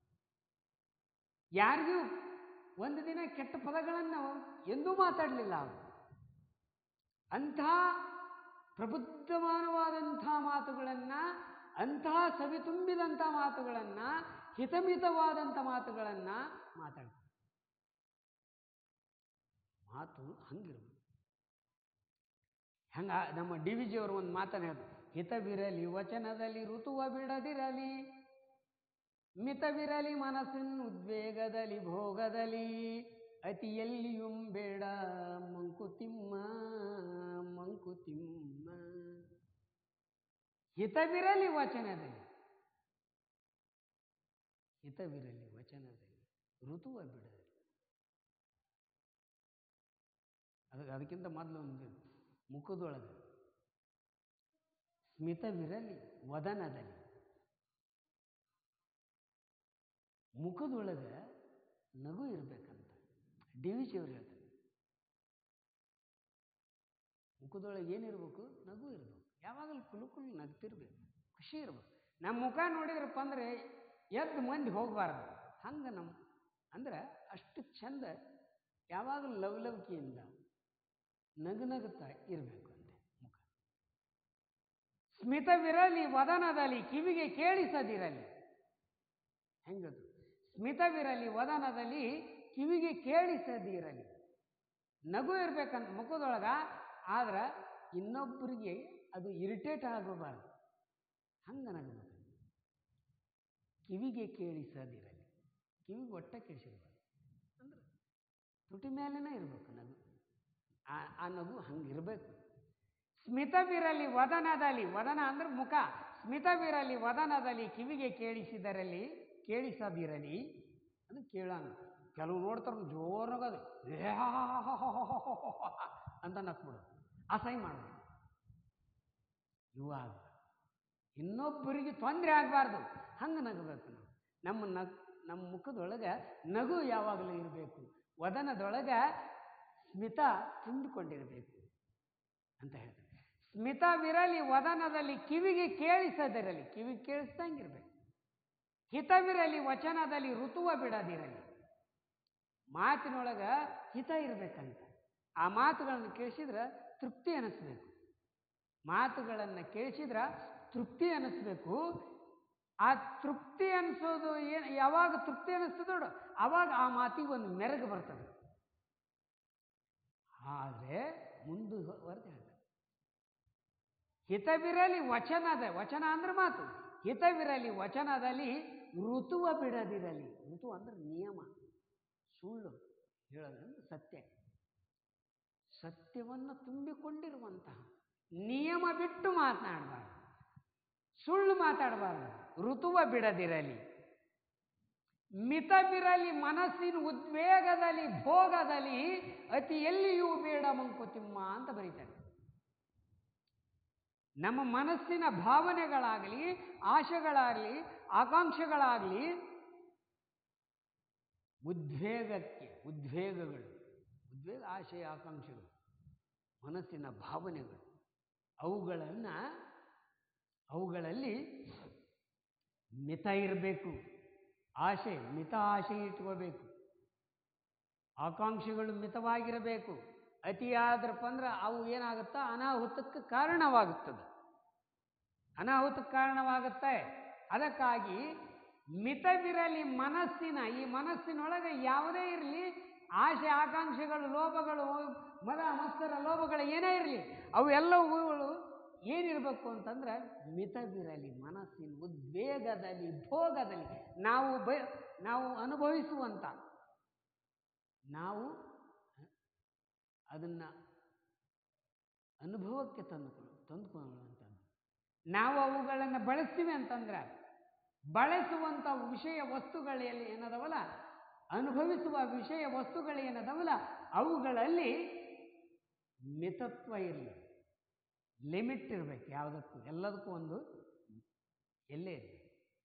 [SPEAKER 1] ಯಾರಿಗೂ ಒಂದು ದಿನ ಕೆಟ್ಟ ಪದಗಳನ್ನು ಎಂದೂ ಮಾತಾಡಲಿಲ್ಲ ಅವರು ಅಂಥ ಪ್ರಬುದ್ಧಮಾನವಾದಂಥ ಮಾತುಗಳನ್ನು ಅಂತಹ ಸವಿ ತುಂಬಿದಂಥ ಮಾತುಗಳನ್ನು ಹಿತಮಿತವಾದಂಥ ಮಾತುಗಳನ್ನು ಮಾತಾಡ್ತಾರೆ ಮಾತು ಹಂಗಿರ್ಬೇಕು ಹಂಗ ನಮ್ಮ ಡಿ ವಿ ಜಿಯವರು ಒಂದು ಮಾತನ್ನು ಹೇಳಿದ್ರು ಹಿತವಿರಲಿ ವಚನದಲ್ಲಿ ಋತುವ ಬಿಡದಿರಲಿ ಮಿತವಿರಲಿ ಮನಸ್ಸಿನ ಉದ್ವೇಗದಲ್ಲಿ ಭೋಗದಲ್ಲಿ ಅತಿಯಲ್ಲಿಯೂ ಬೇಡ ಮಂಕುತಿಮ್ಮ ಮಂಕುತಿಮ್ಮ ಹಿತವಿರಲಿ ವಚನದಲ್ಲಿ ಹಿತವಿರಲಿ ವಚನದಲ್ಲಿ ಋತುವ ಬಿಡಲಿ ಅದಕ್ಕೆ ಅದಕ್ಕಿಂತ ಮೊದಲು ಒಂದು ಮುಖದೊಳಗೆ ಸ್ಮಿತವಿರಲಿ ವದನದಲ್ಲಿ ಮುಖದೊಳಗೆ ನಗು ಇರಬೇಕಂತ ಡಿ ವಿ ಜಿಯವ್ರು ಹೇಳ್ತಾರೆ ಮುಖದೊಳಗೆ ಏನಿರ್ಬೇಕು ನಗು ಇರಬೇಕು ಯಾವಾಗಲೂ ಕುಲು ಕುಲು ನಗ್ತಿರ್ಬೇಕು ಖುಷಿ ಇರ್ಬೇಕು ನಮ್ಮ ಮುಖ ನೋಡಿದ್ರಪ್ಪ ಅಂದರೆ ಎದ್ದು ಮಂದಿ ಹೋಗಬಾರ್ದು ಹಂಗೆ ನಮ್ಮ ಅಂದ್ರೆ ಅಷ್ಟು ಚಂದ ಯಾವಾಗಲೂ ಲವಲವಿಕೆಯಿಂದ ನಗು ನಗುತ್ತಾ ಇರಬೇಕು ಅಂತೆ ಮುಖ ಸ್ಮಿತವಿರಲಿ ವದನದಲ್ಲಿ ಕಿವಿಗೆ ಕೇಳಿಸದಿರಲಿ ಹೆಂಗದು ಸ್ಮಿತವಿರಲಿ ವದನದಲ್ಲಿ ಕಿವಿಗೆ ಕೇಳಿಸದಿರಲಿ ನಗು ಇರ್ಬೇಕಂತ ಮುಖದೊಳಗ ಆದ್ರೆ ಇನ್ನೊಬ್ಬರಿಗೆ ಅದು ಇರಿಟೇಟ್ ಆಗಬಾರ್ದು ಹಂಗೆ ನಗಬೇಕು ಕಿವಿಗೆ ಕೇಳಿಸದಿರಲಿ ಕಿವಿಗೆ ಒಟ್ಟ ಕೇಳಿಸಿರ್ಬಾರ್ದು ಅಂದ್ರೆ ತುಟಿ ಮೇಲೇನೆ ಇರಬೇಕು ನಗು ಆ ಆ ನಗು ಹಂಗಿರಬೇಕು ಸ್ಮಿತವಿರಲಿ ವದನದಲ್ಲಿ ವದನ ಅಂದ್ರೆ ಮುಖ ಸ್ಮಿತವಿರಲಿ ವದನದಲ್ಲಿ ಕಿವಿಗೆ ಕೇಳಿಸಿದರಲ್ಲಿ ಕೇಳಿಸದಿರಲಿ ಅದು ಕೇಳೋಣ ಕೆಲವು ನೋಡ್ತಾರೆ ಜೋರಾಗದು ಅಂತ ನಕ್ಬಿಡು ಅಸಹ್ಯ ಮಾಡೋದು ಇವಾಗ ಇನ್ನೊಬ್ಬರಿಗೆ ತೊಂದರೆ ಆಗಬಾರ್ದು ಹಂಗೆ ನಗಬೇಕು ನಾವು ನಮ್ಮ ನಗ್ ನಮ್ಮ ಮುಖದೊಳಗೆ ನಗು ಯಾವಾಗಲೂ ಇರಬೇಕು ವದನದೊಳಗೆ ಸ್ಮಿತ ತುಂಬಿಕೊಂಡಿರಬೇಕು ಅಂತ ಹೇಳ್ತಾರೆ ಸ್ಮಿತವಿರಲಿ ವದನದಲ್ಲಿ ಕಿವಿಗೆ ಕೇಳಿಸದಿರಲಿ ಕಿವಿಗೆ ಕೇಳಿಸ್ದಂಗಿರ್ಬೇಕು ಹಿತವಿರಲಿ ವಚನದಲ್ಲಿ ಋತುವ ಬಿಡದಿರಲಿ ಮಾತಿನೊಳಗೆ ಹಿತ ಇರಬೇಕಂತ ಆ ಮಾತುಗಳನ್ನು ಕೇಳಿಸಿದ್ರೆ ತೃಪ್ತಿ ಅನ್ನಿಸ್ಬೇಕು ಮಾತುಗಳನ್ನು ಕೇಳಿಸಿದ್ರೆ ತೃಪ್ತಿ ಅನ್ನಿಸ್ಬೇಕು ಆ ತೃಪ್ತಿ ಅನಿಸೋದು ಏನು ಯಾವಾಗ ತೃಪ್ತಿ ಅನ್ನಿಸ್ತದೆ ನೋಡು ಆವಾಗ ಆ ಮಾತಿಗೆ ಒಂದು ಮೆರಗು ಬರ್ತದೆ ಆದರೆ ಮುಂದುವರೆದು ಹೇಳ್ತಾರೆ ಹಿತವಿರಲಿ ವಚನದ ವಚನ ಅಂದ್ರೆ ಮಾತು ಹಿತವಿರಲಿ ವಚನದಲ್ಲಿ ಋತುವ ಬಿಡದಿರಲಿ ಋತು ಅಂದ್ರೆ ನಿಯಮ ಸುಳ್ಳು ಹೇಳೋದಂದ್ರೆ ಸತ್ಯ ಸತ್ಯವನ್ನು ತುಂಬಿಕೊಂಡಿರುವಂತಹ ನಿಯಮ ಬಿಟ್ಟು ಮಾತನಾಡಬಾರ್ದು ಸುಳ್ಳು ಮಾತಾಡಬಾರ್ದು ಋತುವ ಬಿಡದಿರಲಿ ಮಿತವಿರಲಿ ಮನಸ್ಸಿನ ಉದ್ವೇಗದಲ್ಲಿ ಭೋಗದಲ್ಲಿ ಅತಿ ಎಲ್ಲಿಯೂ ಬೇಡ ಮಂಕುತಿಮ್ಮ ಅಂತ ಬರೀತಾರೆ ನಮ್ಮ ಮನಸ್ಸಿನ ಭಾವನೆಗಳಾಗಲಿ ಆಶೆಗಳಾಗಲಿ ಆಕಾಂಕ್ಷೆಗಳಾಗಲಿ ಉದ್ವೇಗಕ್ಕೆ ಉದ್ವೇಗಗಳು ಉದ್ವೇಗ ಆಶೆ ಆಕಾಂಕ್ಷೆಗಳು ಮನಸ್ಸಿನ ಭಾವನೆಗಳು ಅವುಗಳನ್ನು ಅವುಗಳಲ್ಲಿ ಮಿತ ಇರಬೇಕು ಆಶೆ ಮಿತ ಆಶೆ ಇಟ್ಕೋಬೇಕು ಆಕಾಂಕ್ಷೆಗಳು ಮಿತವಾಗಿರಬೇಕು ಅತಿಯಾದ್ರಪ್ಪ ಅಂದ್ರೆ ಅವು ಏನಾಗುತ್ತಾ ಅನಾಹುತಕ್ಕೆ ಕಾರಣವಾಗುತ್ತದೆ ಅನಾಹುತಕ್ಕೆ ಕಾರಣವಾಗುತ್ತೆ ಅದಕ್ಕಾಗಿ ಮಿತವಿರಲಿ ಮನಸ್ಸಿನ ಈ ಮನಸ್ಸಿನೊಳಗೆ ಯಾವುದೇ ಇರಲಿ ಆಶೆ ಆಕಾಂಕ್ಷೆಗಳು ಲೋಭಗಳು ಮದ ಮತ್ಸರ ಲೋಭಗಳು ಏನೇ ಇರಲಿ ಅವು ಎಲ್ಲವುಗಳು ಏನಿರಬೇಕು ಅಂತಂದ್ರೆ ಮಿತವಿರಲಿ ಮನಸ್ಸಿನ ಉದ್ವೇಗದಲ್ಲಿ ಭೋಗದಲ್ಲಿ ನಾವು ಬ ನಾವು ಅನುಭವಿಸುವಂಥ ನಾವು ಅದನ್ನು ಅನುಭವಕ್ಕೆ ತಂದುಕೊಳ್ಳು ತಂದುಕೊಳ್ಳುವಂಥದ್ದು ನಾವು ಅವುಗಳನ್ನು ಬಳಸ್ತೀವಿ ಅಂತಂದ್ರೆ ಬಳಸುವಂಥ ವಿಷಯ ವಸ್ತುಗಳಲ್ಲಿ ಏನದವಲ್ಲ ಅನುಭವಿಸುವ ವಿಷಯ ವಸ್ತುಗಳು ಏನದವಲ್ಲ ಅವುಗಳಲ್ಲಿ ಮಿತತ್ವ ಇರಲಿ ಲಿಮಿಟ್ ಇರಬೇಕು ಯಾವುದಕ್ಕೂ ಎಲ್ಲದಕ್ಕೂ ಒಂದು ಎಲ್ಲೇ ಇರಲಿ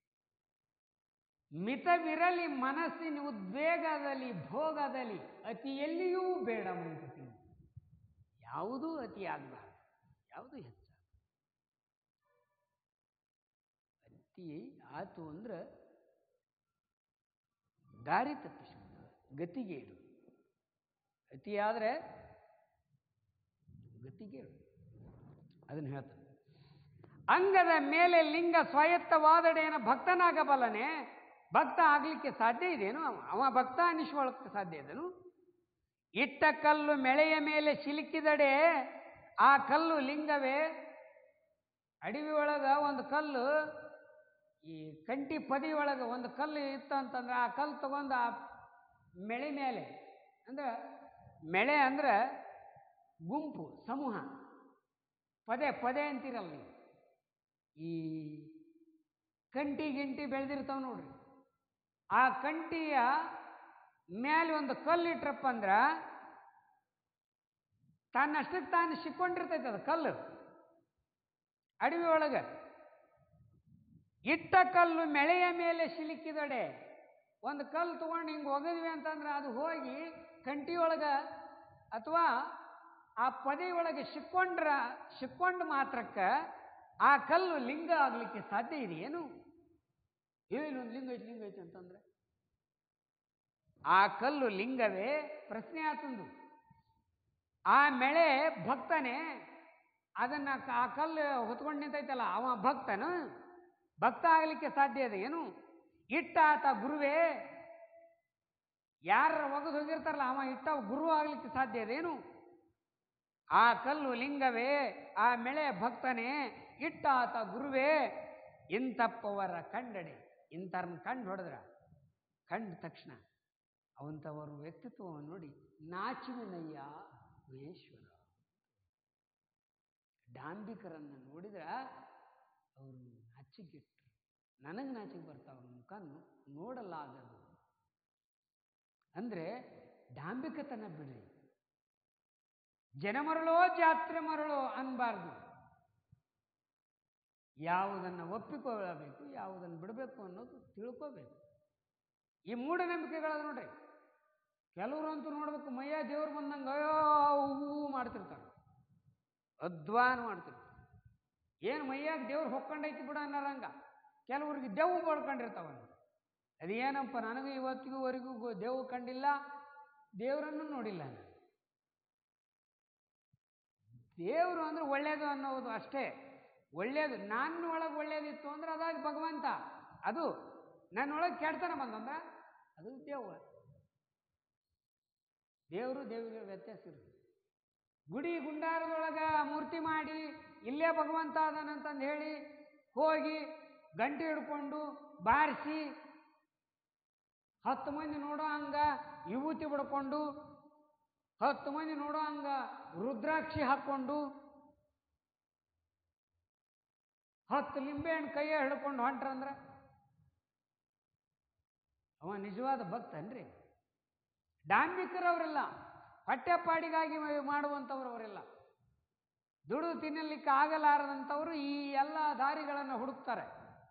[SPEAKER 1] ಮಿತವಿರಲಿ ಮನಸ್ಸಿನ ಉದ್ವೇಗದಲ್ಲಿ ಭೋಗದಲ್ಲಿ ಅತಿ ಎಲ್ಲಿಯೂ ಬೇಡ ಮುಂಕುತ್ತೀನಿ ಯಾವುದೂ ಅತಿ ಆಗಬಾರ್ದು ಯಾವುದೂ ಹೆಚ್ಚಾಗ ಅತಿ ಆತು ಅಂದ್ರೆ ದಾರಿ ತಪ್ಪಿಸುವುದು ಗತಿಗೇಡು ಅತಿಯಾದರೆ ಗತಿಗೇಡು ಅದನ್ನು ಹೇಳ್ತಾನೆ ಅಂಗದ ಮೇಲೆ ಲಿಂಗ ಸ್ವಾಯತ್ತವಾದಡೇನ ಭಕ್ತನಾಗಬಲ್ಲನೆ ಭಕ್ತ ಆಗಲಿಕ್ಕೆ ಸಾಧ್ಯ ಇದೆಯೇನು ಅವ ಅವ ಭಕ್ತ ಅನ್ನಿಸ್ಕೊಳ್ಳೋಕ್ಕೆ ಸಾಧ್ಯ ಇದೆನು ಇಟ್ಟ ಕಲ್ಲು ಮೆಳೆಯ ಮೇಲೆ ಸಿಲುಕಿದಡೆ ಆ ಕಲ್ಲು ಲಿಂಗವೇ ಅಡವಿ ಒಳಗೆ ಒಂದು ಕಲ್ಲು ಈ ಕಂಟಿ ಪದಿ ಒಳಗೆ ಒಂದು ಕಲ್ಲು ಇತ್ತು ಅಂತಂದ್ರೆ ಆ ಕಲ್ಲು ತಗೊಂಡು ಆ ಮೆಳೆ ಮೇಲೆ ಅಂದ್ರೆ ಮೆಳೆ ಅಂದ್ರೆ ಗುಂಪು ಸಮೂಹ ಪದೇ ಪದೇ ಅಂತೀರಲ್ಲ ನೀವು ಈ ಕಂಟಿ ಗಿಂಟಿ ಬೆಳೆದಿರ್ತಾವೆ ನೋಡ್ರಿ ಆ ಕಂಟಿಯ ಮೇಲೆ ಒಂದು ಕಲ್ಲು ಇಟ್ರಪ್ಪ ಅಂದ್ರೆ ತನ್ನಷ್ಟಕ್ಕೆ ತಾನು ಸಿಕ್ಕೊಂಡಿರ್ತೈತೆ ಅದು ಕಲ್ಲು ಅಡವಿ ಒಳಗೆ ಇಟ್ಟ ಕಲ್ಲು ಮೆಳೆಯ ಮೇಲೆ ಸಿಲುಕಿದಡೆ ಒಂದು ಕಲ್ಲು ತೊಗೊಂಡು ಹಿಂಗೆ ಒಗದ್ವಿ ಅಂತಂದ್ರೆ ಅದು ಹೋಗಿ ಕಂಟಿಯೊಳಗೆ ಅಥವಾ ಆ ಪದಿ ಒಳಗೆ ಸಿಕ್ಕೊಂಡ್ರ ಸಿಕ್ಕೊಂಡು ಮಾತ್ರಕ್ಕೆ ಆ ಕಲ್ಲು ಲಿಂಗ ಆಗಲಿಕ್ಕೆ ಸಾಧ್ಯ ಇದೆಯೇನು ಏನೊಂದು ಲಿಂಗ ಐತಿ ಲಿಂಗ ಐತಿ ಅಂತಂದ್ರೆ ಆ ಕಲ್ಲು ಲಿಂಗವೇ ಪ್ರಶ್ನೆ ಆತಂದು ಆ ಮೇಳೆ ಭಕ್ತನೇ ಅದನ್ನ ಕ- ಆ ಕಲ್ಲು ಹೊತ್ಕೊಂಡು ನಿಂತೈತಲ್ಲ ಅವ ಭಕ್ತನು ಭಕ್ತ ಆಗಲಿಕ್ಕೆ ಸಾಧ್ಯ ಇದೆ ಏನು ಇಟ್ಟ ಆತ ಗುರುವೇ ಯಾರ ಒಗದು ಹೋಗಿರ್ತಾರಲ್ಲ ಅವ ಇಟ್ಟ ಗುರು ಆಗಲಿಕ್ಕೆ ಸಾಧ್ಯ ಇದೇನು ಆ ಕಲ್ಲು ಲಿಂಗವೇ ಆ ಮೆಳೆ ಭಕ್ತನೇ ಇಟ್ಟ ಆತ ಗುರುವೇ ಇಂಥಪ್ಪವರ ಕಂಡಡೆ ಇಂಥವ್ರನ್ನ ಕಂಡು ಹೊಡೆದ್ರ ಕಂಡ ತಕ್ಷಣ ಅವಂಥವರು ವ್ಯಕ್ತಿತ್ವವನ್ನು ನೋಡಿ ನಾಚುವಿನಯ್ಯ ಮಹೇಶ್ವರ ಡಾಂಬಿಕರನ್ನು ನೋಡಿದ್ರೆ ಅವರು ನಾಚಿಗೆಟ್ರು ನನಗೆ ನಾಚಿಗೆ ಬರ್ತಾವ ಅವ್ರ ಮುಖ ನೋ- ನೋಡಲಾಗದು ಅಂದರೆ ಡಾಂಬಿಕತನ ಬಿಡ್ರಿ ಜನ ಮರಳೋ ಜಾತ್ರೆ ಮರಳೋ ಅನ್ಬಾರ್ದು ಯಾವುದನ್ನು ಒಪ್ಪಿಕೊಳ್ಳಬೇಕು ಯಾವುದನ್ನು ಬಿಡಬೇಕು ಅನ್ನೋದು ತಿಳ್ಕೋಬೇಕು ಈ ಮೂಢನಂಬಿಕೆಗಳದ ನೋಡ್ರಿ ಕೆಲವರು ಅಂತೂ ನೋಡ್ಬೇಕು ಮಯ್ಯ ದೇವ್ರು ಬಂದಂಗೆ ಅಯ್ಯೋ ಹೂ ಮಾಡ್ತಿರ್ತಾರೆ ಅಧ್ವಾನ ಮಾಡ್ತಿರ್ತಾರೆ ಏನು ಮೈಯಾಗ ದೇವ್ರು ಹೊಕ್ಕೊಂಡೈತಿ ಬಿಡ ಅನ್ನೋರಂಗ ಕೆಲವ್ರಿಗೆ ದೆವ್ವ ಬಡ್ಕೊಂಡಿರ್ತಾವ ಅದೇನಪ್ಪ ನನಗೂ ಇವತ್ತಿಗೂವರೆಗೂ ಗೊ- ದೆವ್ವ ಕಂಡಿಲ್ಲ ದೇವರನ್ನು ನೋಡಿಲ್ಲ ನಾನು ದೇವರು ಅಂದ್ರೆ ಒಳ್ಳೇದು ಅನ್ನೋದು ಅಷ್ಟೇ ಒಳ್ಳೇದು ನನ್ನ ಒಳಗೆ ಒಳ್ಳೇದಿತ್ತು ಅಂದ್ರೆ ಅದಾಗ ಭಗವಂತ ಅದು ನನ್ನೊಳಗೆ ಕೆಡ್ತನ ಬಂದಂದ್ರೆ ಅದು ದೇವ ದೇವರು ದೇವಿಗೆ ವ್ಯತ್ಯಾಸ ಇರುತ್ತೆ ಗುಡಿ ಗುಂಡಾರದೊಳಗೆ ಮೂರ್ತಿ ಮಾಡಿ ಇಲ್ಲೇ ಭಗವಂತ ಅದಾನಂತಂದು ಹೇಳಿ ಹೋಗಿ ಗಂಟೆ ಹಿಡ್ಕೊಂಡು ಬಾರಿಸಿ ಹತ್ತು ಮಂದಿ ನೋಡೋ ಹಂಗ ವಿಭೂತಿ ಬಿಡ್ಕೊಂಡು ಹತ್ತು ಮಂದಿ ನೋಡೋ ಹಂಗ ರುದ್ರಾಕ್ಷಿ ಹಾಕ್ಕೊಂಡು ಹತ್ತು ಲಿಂಬೆಹಣ್ಣು ಕೈಯ ಹಿಡ್ಕೊಂಡು ಹೊಂಟ್ರಂದ್ರೆ ಅವ ನಿಜವಾದ ಭಕ್ತನ್ರಿ ಡಾಂಬಿಕರವರೆಲ್ಲ ಹೊಟ್ಟೆಪಾಡಿಗಾಗಿ ಮಾಡುವಂಥವ್ರು ಅವರೆಲ್ಲ ದುಡಿದು ತಿನ್ನಲಿಕ್ಕೆ ಆಗಲಾರದಂಥವರು ಈ ಎಲ್ಲ ದಾರಿಗಳನ್ನು ಹುಡುಕ್ತಾರೆ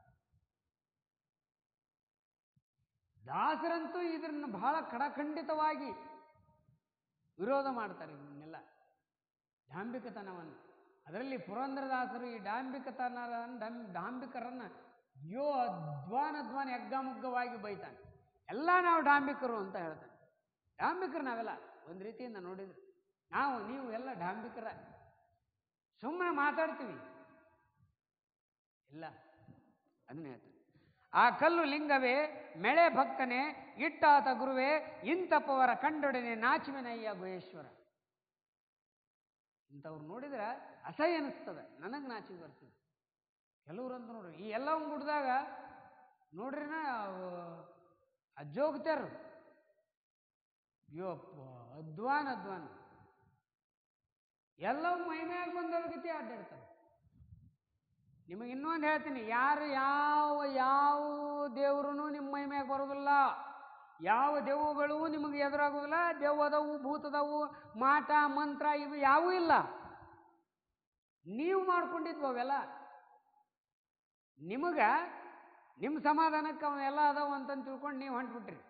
[SPEAKER 1] ದಾಸರಂತೂ ಇದನ್ನು ಬಹಳ ಕಡಖಂಡಿತವಾಗಿ ವಿರೋಧ ಮಾಡ್ತಾರೆ ಇವನ್ನೆಲ್ಲ ಡಾಂಬಿಕತನವನ್ನು ಅದರಲ್ಲಿ ಪುರಂದರದಾಸರು ಈ ಡಾಂಬಿಕತನ ಡಂ ಡಾಂಬಿಕರನ್ನು ಯೋ ಅಧ್ವಾನ ಅಧ್ವಾನ ಯಗ್ಗಮುಗ್ಗವಾಗಿ ಬೈತಾನೆ ಎಲ್ಲ ನಾವು ಡಾಂಬಿಕರು ಅಂತ ಹೇಳ್ತಾನೆ ಡಾಂಬಿಕರು ನಾವೆಲ್ಲ ಒಂದು ರೀತಿಯಿಂದ ನೋಡಿದ್ರೆ ನಾವು ನೀವು ಎಲ್ಲ ಡಾಂಬಿಕರ ಸುಮ್ಮನೆ ಮಾತಾಡ್ತೀವಿ ಇಲ್ಲ ಅದನ್ನೇ ಹೇಳ್ತಾನೆ ಆ ಕಲ್ಲು ಲಿಂಗವೇ ಮೆಳೆ ಭಕ್ತನೇ ಇಟ್ಟಾತ ಗುರುವೇ ಇಂತಪ್ಪವರ ಕಂಡೊಡನೆ ನಾಚುವಿನಯ್ಯ ಗುಹೇಶ್ವರ ಇಂಥವ್ರು ನೋಡಿದ್ರೆ ಅಸಹ್ಯ ಅನಿಸ್ತದೆ ನನಗೆ ನಾಚಿಗೆ ಬರ್ತದೆ ಕೆಲವ್ರಂತ ನೋಡ್ರಿ ಈ ಎಲ್ಲ ಗುಡ್ದಾಗ ನೋಡ್ರಿನ ಆ ಜೋಗ್ತಾರು ಯೋಪ್ಪ ಅಧ್ವಾನ ಅಧ್ವಾನ ಎಲ್ಲವೂ ಮೈಮ್ಯಾಗ ಬಂದದ ಗತಿ ಅಡ್ಡಾಡ್ತಾರೆ ನಿಮಗೆ ಇನ್ನೊಂದು ಹೇಳ್ತೀನಿ ಯಾರು ಯಾವ ಯಾವ ದೇವ್ರು ನಿಮ್ಮ ಮೈ ಮ್ಯಾಗ ಬರೋದಿಲ್ಲ ಯಾವ ದೆವ್ವಗಳು ನಿಮಗೆ ಎದುರಾಗೋದಿಲ್ಲ ದೆವ್ವ ಅದಾವು ಭೂತದವು ಮಾಟ ಮಂತ್ರ ಇವು ಯಾವೂ ಇಲ್ಲ ನೀವು ಮಾಡ್ಕೊಂಡಿದ್ವು ಅವೆಲ್ಲ ನಿಮಗೆ ನಿಮ್ಮ ಸಮಾಧಾನಕ್ಕೆ ಅವೆಲ್ಲ ಅದಾವ ಅಂತಂದು ತಿಳ್ಕೊಂಡು ನೀವು ಹೊಂಟ್ಬಿಟ್ರಿ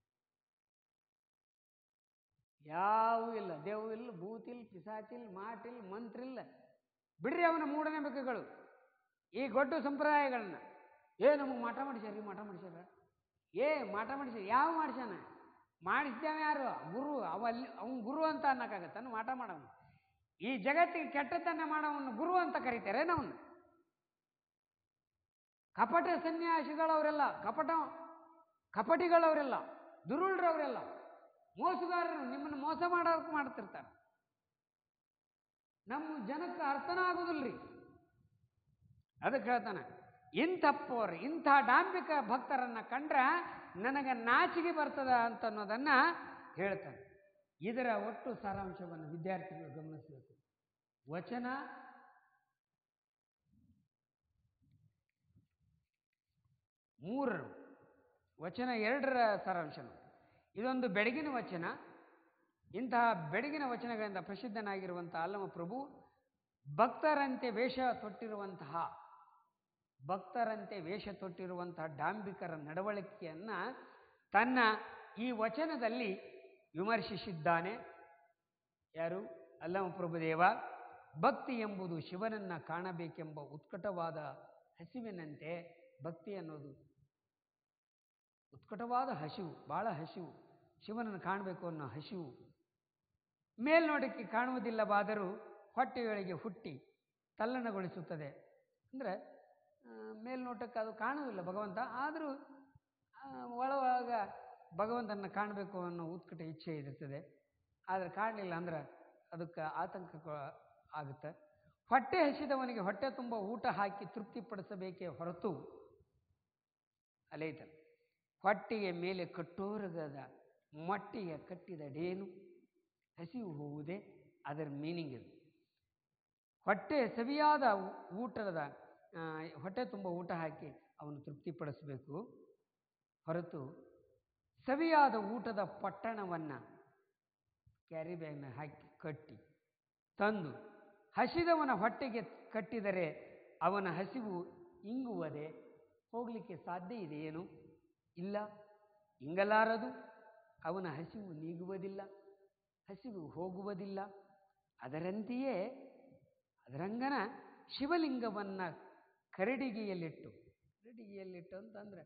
[SPEAKER 1] ಯಾವೂ ಇಲ್ಲ ದೇವು ಇಲ್ಲ ಭೂತಿಲ್ ಪಿಸಾಚಿಲ್ ಮಾಟಿಲ್ ಮಂತ್ರಿಲ್ಲ ಬಿಡ್ರಿ ಅವನ ಮೂಢನಂಬಿಕೆಗಳು ಈ ಗೊಡ್ಡು ಸಂಪ್ರದಾಯಗಳನ್ನ ಏ ನಮಗೆ ಮಾಟ ಮಾಡಿಸ್ಯಾರ ಮಾಟ ಮಾಡಿಸ್ಯಾರ ಏ ಮಾಟ ಮಾಡಿಸ್ಯಾರ ಯಾವ ಮಾಡಿಸ್ಯಾನ ಮಾಡಿಸ್ದೇವ ಯಾರು ಗುರು ಅವ ಅಲ್ಲಿ ಅವನ ಗುರು ಅಂತ ಅನ್ನಕ್ಕಾಗತ್ತಾನ ಮಾಟ ಮಾಡವನು ಈ ಜಗತ್ತಿಗೆ ಕೆಟ್ಟದ್ದನ್ನ ಮಾಡವನು ಗುರು ಅಂತ ಕರೀತಾರೆ ಅವನು ಕಪಟ ಸನ್ಯಾಸಿಗಳವರೆಲ್ಲ ಕಪಟ ಕಪಟಿಗಳವರೆಲ್ಲ ದುರುಳ್ರವರೆಲ್ಲ ಮೋಸಗಾರರು ನಿಮ್ಮನ್ನು ಮೋಸ ಮಾಡೋಕೆ ಮಾಡ್ತಿರ್ತಾರೆ ನಮ್ಮ ಜನಕ್ಕೆ ಅರ್ಥನ ಆಗೋದಿಲ್ರಿ ಅದಕ್ಕೆ ಹೇಳ್ತಾನೆ ಇಂಥಪ್ಪವ್ರು ಇಂಥ ಡಾಂಬಿಕ ಭಕ್ತರನ್ನ ಕಂಡ್ರೆ ನನಗೆ ನಾಚಿಗೆ ಬರ್ತದ ಅಂತ ಅನ್ನೋದನ್ನ ಹೇಳ್ತಾನೆ ಇದರ ಒಟ್ಟು ಸಾರಾಂಶವನ್ನು ವಿದ್ಯಾರ್ಥಿಗಳು ಗಮನಿಸಬೇಕು ವಚನ ಮೂರರು ವಚನ ಎರಡರ ಸಾರಾಂಶನು ಇದೊಂದು ಬೆಳಗಿನ ವಚನ ಇಂತಹ ಬೆಳಗಿನ ವಚನಗಳಿಂದ ಪ್ರಸಿದ್ಧನಾಗಿರುವಂಥ ಅಲ್ಲಮ ಪ್ರಭು ಭಕ್ತರಂತೆ ವೇಷ ತೊಟ್ಟಿರುವಂತಹ ಭಕ್ತರಂತೆ ವೇಷ ತೊಟ್ಟಿರುವಂತಹ ಡಾಂಬಿಕರ ನಡವಳಿಕೆಯನ್ನು ತನ್ನ ಈ ವಚನದಲ್ಲಿ ವಿಮರ್ಶಿಸಿದ್ದಾನೆ ಯಾರು ಅಲ್ಲಮ ಪ್ರಭುದೇವ ಭಕ್ತಿ ಎಂಬುದು ಶಿವನನ್ನು ಕಾಣಬೇಕೆಂಬ ಉತ್ಕಟವಾದ ಹಸಿವಿನಂತೆ ಭಕ್ತಿ ಅನ್ನೋದು ಉತ್ಕಟವಾದ ಹಸಿವು ಭಾಳ ಹಸಿವು ಶಿವನನ್ನು ಕಾಣಬೇಕು ಅನ್ನೋ ಹಸಿವು ಮೇಲ್ನೋಟಕ್ಕೆ ಕಾಣುವುದಿಲ್ಲವಾದರೂ ಹೊಟ್ಟೆಯೊಳಗೆ ಹುಟ್ಟಿ ತಲ್ಲಣಗೊಳಿಸುತ್ತದೆ ಅಂದರೆ ಮೇಲ್ನೋಟಕ್ಕೆ ಅದು ಕಾಣುವುದಿಲ್ಲ ಭಗವಂತ ಆದರೂ ಒಳ ಒಳಗ ಭಗವಂತನ ಕಾಣಬೇಕು ಅನ್ನೋ ಉತ್ಕಟ ಇಚ್ಛೆ ಇರುತ್ತದೆ ಆದರೆ ಕಾಣಲಿಲ್ಲ ಅಂದ್ರೆ ಅದಕ್ಕೆ ಆತಂಕ ಆಗುತ್ತೆ ಹೊಟ್ಟೆ ಹಸಿದವನಿಗೆ ಹೊಟ್ಟೆ ತುಂಬ ಊಟ ಹಾಕಿ ತೃಪ್ತಿಪಡಿಸಬೇಕೇ ಹೊರತು ಅಲೈತಲ್ಲ ಹೊಟ್ಟೆಯ ಮೇಲೆ ಕಟ್ಟೋರಗದ ಮೊಟ್ಟೆಯ ಕಟ್ಟಿದ ಡೇನು ಹಸಿವು ಹೋಗುವುದೇ ಅದರ ಮೀನಿಂಗ್ ಇದು ಹೊಟ್ಟೆ ಸವಿಯಾದ ಊ- ಊಟದ ಆ, ಹೊಟ್ಟೆ ತುಂಬ ಊಟ ಹಾಕಿ ಅವನು ತೃಪ್ತಿಪಡಿಸಬೇಕು ಹೊರತು ಸವಿಯಾದ ಊಟದ ಪಟ್ಟಣವನ್ನು ಕ್ಯಾರಿ ಬ್ಯಾಗ್ನ ಹಾಕಿ ಕಟ್ಟಿ ತಂದು ಹಸಿದವನ ಹೊಟ್ಟೆಗೆ ಕಟ್ಟಿದರೆ ಅವನ ಹಸಿವು ಇಂಗುವುದೇ ಹೋಗಲಿಕ್ಕೆ ಸಾಧ್ಯ ಇದೆಯೇನು ಇಲ್ಲ ಇಂಗಲಾರದು ಅವನ ಹಸಿವು ನೀಗುವುದಿಲ್ಲ ಹಸಿವು ಹೋಗುವುದಿಲ್ಲ ಅದರಂತೆಯೇ ಅದರಂಗನ ಶಿವಲಿಂಗವನ್ನು ಕರಡಿಗೆಯಲ್ಲಿಟ್ಟು ಕರಡಿಗೆಯಲ್ಲಿಟ್ಟು ಅಂತಂದರೆ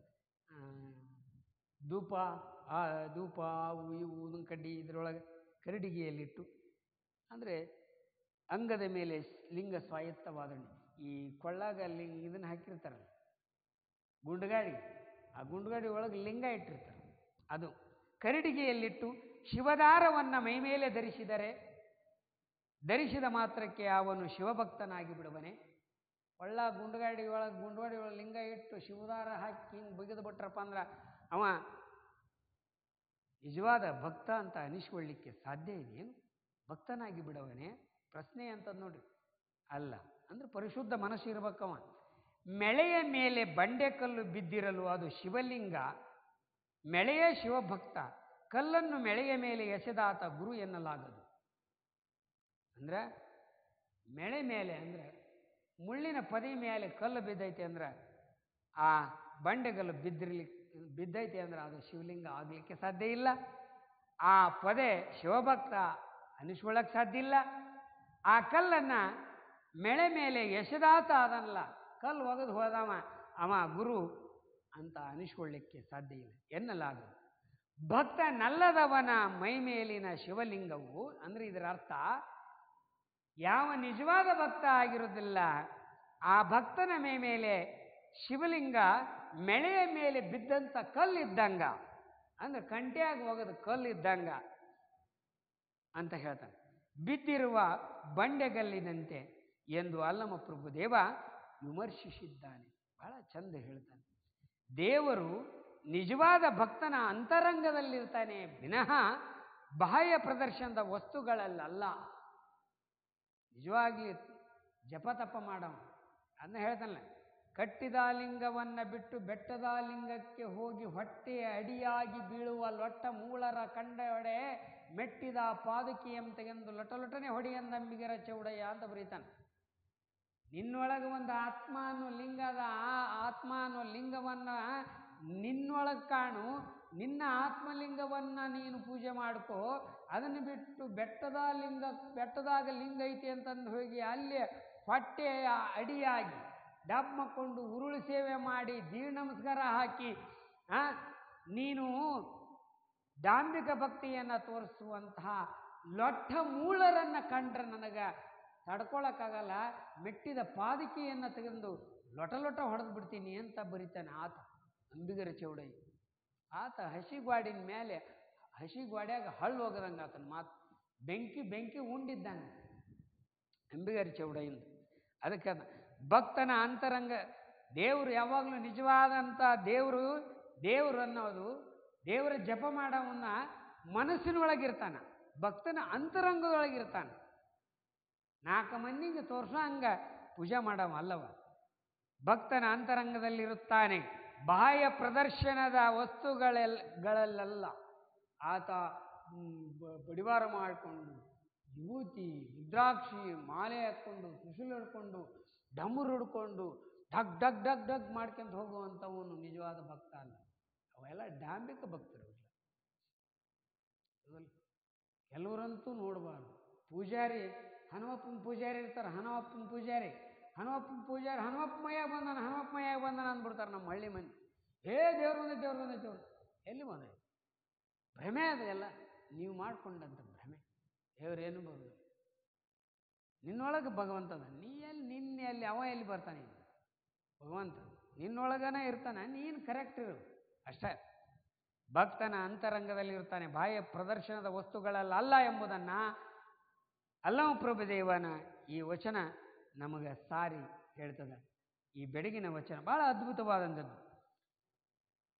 [SPEAKER 1] ಧೂಪ ಆ ಧೂಪ ಅವು ಇವು ಊದಿನ ಕಡ್ಡಿ ಇದರೊಳಗೆ ಕರಡಿಗೆಯಲ್ಲಿಟ್ಟು ಅಂದರೆ ಅಂಗದ ಮೇಲೆ ಸ್- ಲಿಂಗ ಸ್ವಾಯತ್ತವಾದಣೆ ಈ ಕೊಳ್ಳಾಗ ಲಿಂಗ ಇದನ್ನು ಹಾಕಿರ್ತಾರಲ್ಲ ಗುಂಡುಗಾಡಿ ಆ ಗುಂಡುಗಾಡಿ ಒಳಗೆ ಲಿಂಗ ಇಟ್ಟಿರ್ತಾರೆ ಅದು ಕರಡಿಗೆಯಲ್ಲಿಟ್ಟು ಶಿವದಾರವನ್ನು ಮೈಮೇಲೆ ಧರಿಸಿದರೆ ಧರಿಸಿದ ಮಾತ್ರಕ್ಕೆ ಅವನು ಶಿವಭಕ್ತನಾಗಿ ಬಿಡುವನೆ ಒಳ್ಳ ಗುಂಡುಗಾಡಿ ಒಳಗೆ ಗುಂಡುಗಾಡಿ ಒಳಗೆ ಲಿಂಗ ಇಟ್ಟು ಶಿವದಾರ ಹಾಕಿ ಹಿಂಗೆ ಬಗೆದು ಬಿಟ್ರಪ್ಪ ಅಂದ್ರೆ ಅವ ನಿಜವಾದ ಭಕ್ತ ಅಂತ ಅನಿಸ್ಕೊಳ್ಳಿಕ್ಕೆ ಸಾಧ್ಯ ಇದೆಯೇನು ಭಕ್ತನಾಗಿ ಬಿಡವನೇ ಪ್ರಶ್ನೆ ಅಂತದ್ ನೋಡ್ರಿ ಅಲ್ಲ ಅಂದ್ರೆ ಪರಿಶುದ್ಧ ಮನಸ್ಸು ಇರ್ಬೇಕವ ಮೆಳೆಯ ಮೇಲೆ ಬಂಡೆಕಲ್ಲು ಬಿದ್ದಿರಲು ಅದು ಶಿವಲಿಂಗ ಮೆಳೆಯ ಶಿವಭಕ್ತ ಕಲ್ಲನ್ನು ಮೆಳೆಯ ಮೇಲೆ ಎಸೆದಾತ ಗುರು ಎನ್ನಲಾಗದು ಅಂದ್ರೆ ಮೆಳೆ ಮೇಲೆ ಅಂದ್ರೆ ಮುಳ್ಳಿನ ಪದಿ ಮೇಲೆ ಕಲ್ಲು ಬಿದ್ದೈತೆ ಅಂದ್ರೆ ಆ ಬಂಡೆಗಲ್ಲು ಬಿದ್ದಿರ್ಲಿಕ್ಕೆ ಬಿದ್ದೈತೆ ಅಂದ್ರೆ ಅದು ಶಿವಲಿಂಗ ಆಗಲಿಕ್ಕೆ ಸಾಧ್ಯ ಇಲ್ಲ ಆ ಪದೆ ಶಿವಭಕ್ತ ಅನಿಸ್ಕೊಳ್ಳಕ್ಕೆ ಸಾಧ್ಯ ಇಲ್ಲ ಆ ಕಲ್ಲನ್ನು ಮೆಳೆ ಮೇಲೆ ಎಸೆದಾತ ಅದನ್ನಲ್ಲ ಕಲ್ಲು ಒಗೆದು ಹೋದವ ಅವ ಗುರು ಅಂತ ಅನಿಸ್ಕೊಳ್ಳಿಕ್ಕೆ ಸಾಧ್ಯ ಇಲ್ಲ ಎನ್ನಲಾಗದು ಭಕ್ತ ನಲ್ಲದವನ ಮೈ ಮೇಲಿನ ಶಿವಲಿಂಗವು ಅಂದ್ರೆ ಇದರ ಅರ್ಥ ಯಾವ ನಿಜವಾದ ಭಕ್ತ ಆಗಿರೋದಿಲ್ಲ ಆ ಭಕ್ತನ ಮೈ ಮೇಲೆ ಶಿವಲಿಂಗ ಮೆಳೆಯ ಮೇಲೆ ಬಿದ್ದಂಥ ಕಲ್ಲಿದ್ದಂಗ ಅಂದ್ರೆ ಕಂಟಿಯಾಗಿ ಹೋಗೋದು ಕಲ್ಲಿದ್ದಂಗ ಅಂತ ಹೇಳ್ತಾನೆ ಬಿದ್ದಿರುವ ಬಂಡೆಗಲ್ಲಿನಂತೆ ಎಂದು ಅಲ್ಲಮ ಪ್ರಭುದೇವ ವಿಮರ್ಶಿಸಿದ್ದಾನೆ ಬಹಳ ಚಂದ ಹೇಳ್ತಾನೆ ದೇವರು ನಿಜವಾದ ಭಕ್ತನ ಅಂತರಂಗದಲ್ಲಿರ್ತಾನೆ ವಿನಃ ಬಾಹ್ಯ ಪ್ರದರ್ಶನದ ವಸ್ತುಗಳಲ್ಲ ನಿಜವಾಗಿ ಜಪ ತಪ ಮಾಡವ ಅದನ್ನ ಹೇಳ್ತಾನಲ್ಲ ಕಟ್ಟಿದ ಲಿಂಗವನ್ನು ಬಿಟ್ಟು ಬೆಟ್ಟದ ಲಿಂಗಕ್ಕೆ ಹೋಗಿ ಹೊಟ್ಟೆಯ ಅಡಿಯಾಗಿ ಬೀಳುವ ಲೊಟ್ಟ ಮೂಳರ ಕಂಡೊಡೆ ಮೆಟ್ಟಿದ ಪಾದುಕಿಯಂ ತೆಗೆದು ಲೊಟ ಲೊಟನೆ ಹೊಡೆಯಂದಂಬಿಗರ ಚೌಡಯ್ಯ ಅಂತ ಬರೀತಾನೆ ನಿನ್ನೊಳಗೆ ಒಂದು ಆತ್ಮ ಅನ್ನೋ ಲಿಂಗದ ಆ ಆತ್ಮ ಅನ್ನೋ ಲಿಂಗವನ್ನ ನಿನ್ನೊಳಗೆ ಕಾಣು ನಿನ್ನ ಆತ್ಮಲಿಂಗವನ್ನ ನೀನು ಪೂಜೆ ಮಾಡ್ಕೋ ಅದನ್ನು ಬಿಟ್ಟು ಬೆಟ್ಟದ ಲಿಂಗ ಬೆಟ್ಟದಾಗ ಲಿಂಗ ಐತಿ ಅಂತಂದು ಹೋಗಿ ಅಲ್ಲಿ ಹೊಟ್ಟೆಯ ಅಡಿಯಾಗಿ ಡಬ್ ಮಕ್ಕೊಂಡು ಉರುಳು ಸೇವೆ ಮಾಡಿ ದೀರ್ ನಮಸ್ಕಾರ ಹಾಕಿ ಆ, ನೀನು ಡಾಂಬಿಕ ಭಕ್ತಿಯನ್ನು ತೋರಿಸುವಂತಹ ಲೊಟ್ಟ ಮೂಳರನ್ನು ಕಂಡ್ರೆ ನನಗೆ ತಡ್ಕೊಳಕ್ಕಾಗಲ್ಲ ಮೆಟ್ಟಿದ ಪಾದಿಕೆಯನ್ನು ತೆಗೆದು ಲೊಟ ಲೊಟ ಹೊಡೆದು ಬಿಡ್ತೀನಿ ಅಂತ ಬರಿತಾನೆ ಆತ ಅಂಬಿಗರ ಚೌಡಯ್ಯ ಆತ ಹಸಿಗ್ವಾಡಿನ ಮೇಲೆ ಹಸಿಗ್ವಾಡ್ಯಾಗ ಹಳ್ಳು ಹೋಗದಂಗೆ ಆತನ ಮಾತು ಬೆಂಕಿ ಬೆಂಕಿ ಉಂಡಿದ್ದಂಗೆ ಅಂಬಿಗರ ಚೌಡಯ್ಯಂದು ಅದಕ್ಕೆ ಅದ ಭಕ್ತನ ಅಂತರಂಗ ದೇವರು ಯಾವಾಗಲೂ ನಿಜವಾದಂಥ ದೇವರು ದೇವರು ಅನ್ನೋದು ದೇವರ ಜಪ ಮಾಡೋವನ್ನ ಮನಸ್ಸಿನೊಳಗಿರ್ತಾನ ಭಕ್ತನ ಅಂತರಂಗದೊಳಗಿರ್ತಾನೆ ನಾಲ್ಕು ಮಂದಿಗೆ ತೋರ್ಸೋ ಹಂಗ ಪೂಜೆ ಮಾಡವ ಅಲ್ಲವ ಭಕ್ತನ ಅಂತರಂಗದಲ್ಲಿರುತ್ತಾನೆ ಬಾಹ್ಯ ಪ್ರದರ್ಶನದ ವಸ್ತುಗಳೆಲ್ ಗಳಲ್ಲ ಆತ ಹ್ಮ್, ಬ- ಬಡಿವಾರ ಮಾಡಿಕೊಂಡು ವಿಭೂತಿ ರುದ್ರಾಕ್ಷಿ ಮಾಲೆ ಹಾಕ್ಕೊಂಡು ಕುಶಲು ಹಿಡ್ಕೊಂಡು ಡಮರು ಹಿಡ್ಕೊಂಡು ಡಗ್ ಡಗ್ ಡಗ್ ಡಗ್ ಮಾಡ್ಕೊಂತ ಹೋಗುವಂಥವನು ನಿಜವಾದ ಭಕ್ತ ಅಲ್ಲ ಅವೆಲ್ಲ ಡಾಂಬಿಕ ಭಕ್ತರು ಇವೆಲ್ಲ. ಹೌದಲ್ಲ? ಕೆಲವರಂತೂ ನೋಡಬಾರ್ದು ಪೂಜಾರಿ ಹನುಮಪ್ಪನ ಪೂಜಾರಿ ಇರ್ತಾರೆ ಹನುಮಪ್ಪನ ಪೂಜಾರಿ ಹನುಮಪ್ಪನ ಪೂಜಾರಿ ಹನುಮಪ್ಪ ಮೈಯಾಗ ಬಂದಾನ ಹನುಮಪ್ಪ ಮೈಯಾಗ ಬಂದಾನ ಅಂದ್ಬಿಡ್ತಾರೆ ನಮ್ಮ ಹಳ್ಳಿ ಮಂದಿ ಏ ದೇವ್ರು ಬಂದೈತೆ ದೇವ್ರು ಬಂದೈತೆ ದೇವ್ರು ಎಲ್ಲಿ ಬಂದೈತೆ ಭ್ರಮೆ ಅದು ಎಲ್ಲ ನೀವು ಮಾಡ್ಕೊಂಡಂಥ ಭ್ರಮೆ ದೇವರೇನು ಬರೋದು ನಿನ್ನೊಳಗೆ ಭಗವಂತ ಅದ ನೀ ಎಲ್ಲಿ ನಿನ್ನೆ ಎಲ್ಲಿ ಅವ ಎಲ್ಲಿ ಬರ್ತಾನೆ ಈಗ? ಭಗವಂತ ನಿನ್ನೊಳಗನೇ ಇರ್ತಾನೆ ನೀನು ಕರೆಕ್ಟ್ ಇರು ಅಷ್ಟೇ ಭಕ್ತನ ಅಂತರಂಗದಲ್ಲಿ ಇರ್ತಾನೆ ಬಾಹ್ಯ ಪ್ರದರ್ಶನದ ವಸ್ತುಗಳಲ್ಲ ಅಲ್ಲ ಎಂಬುದನ್ನು ಅಲ್ಲಮ ಪ್ರಭುದೇವನ ಈ ವಚನ ನಮಗೆ ಸಾರಿ ಹೇಳ್ತದೆ ಈ ಬೆಳಗಿನ ವಚನ ಭಾಳ ಅದ್ಭುತವಾದಂಥದ್ದು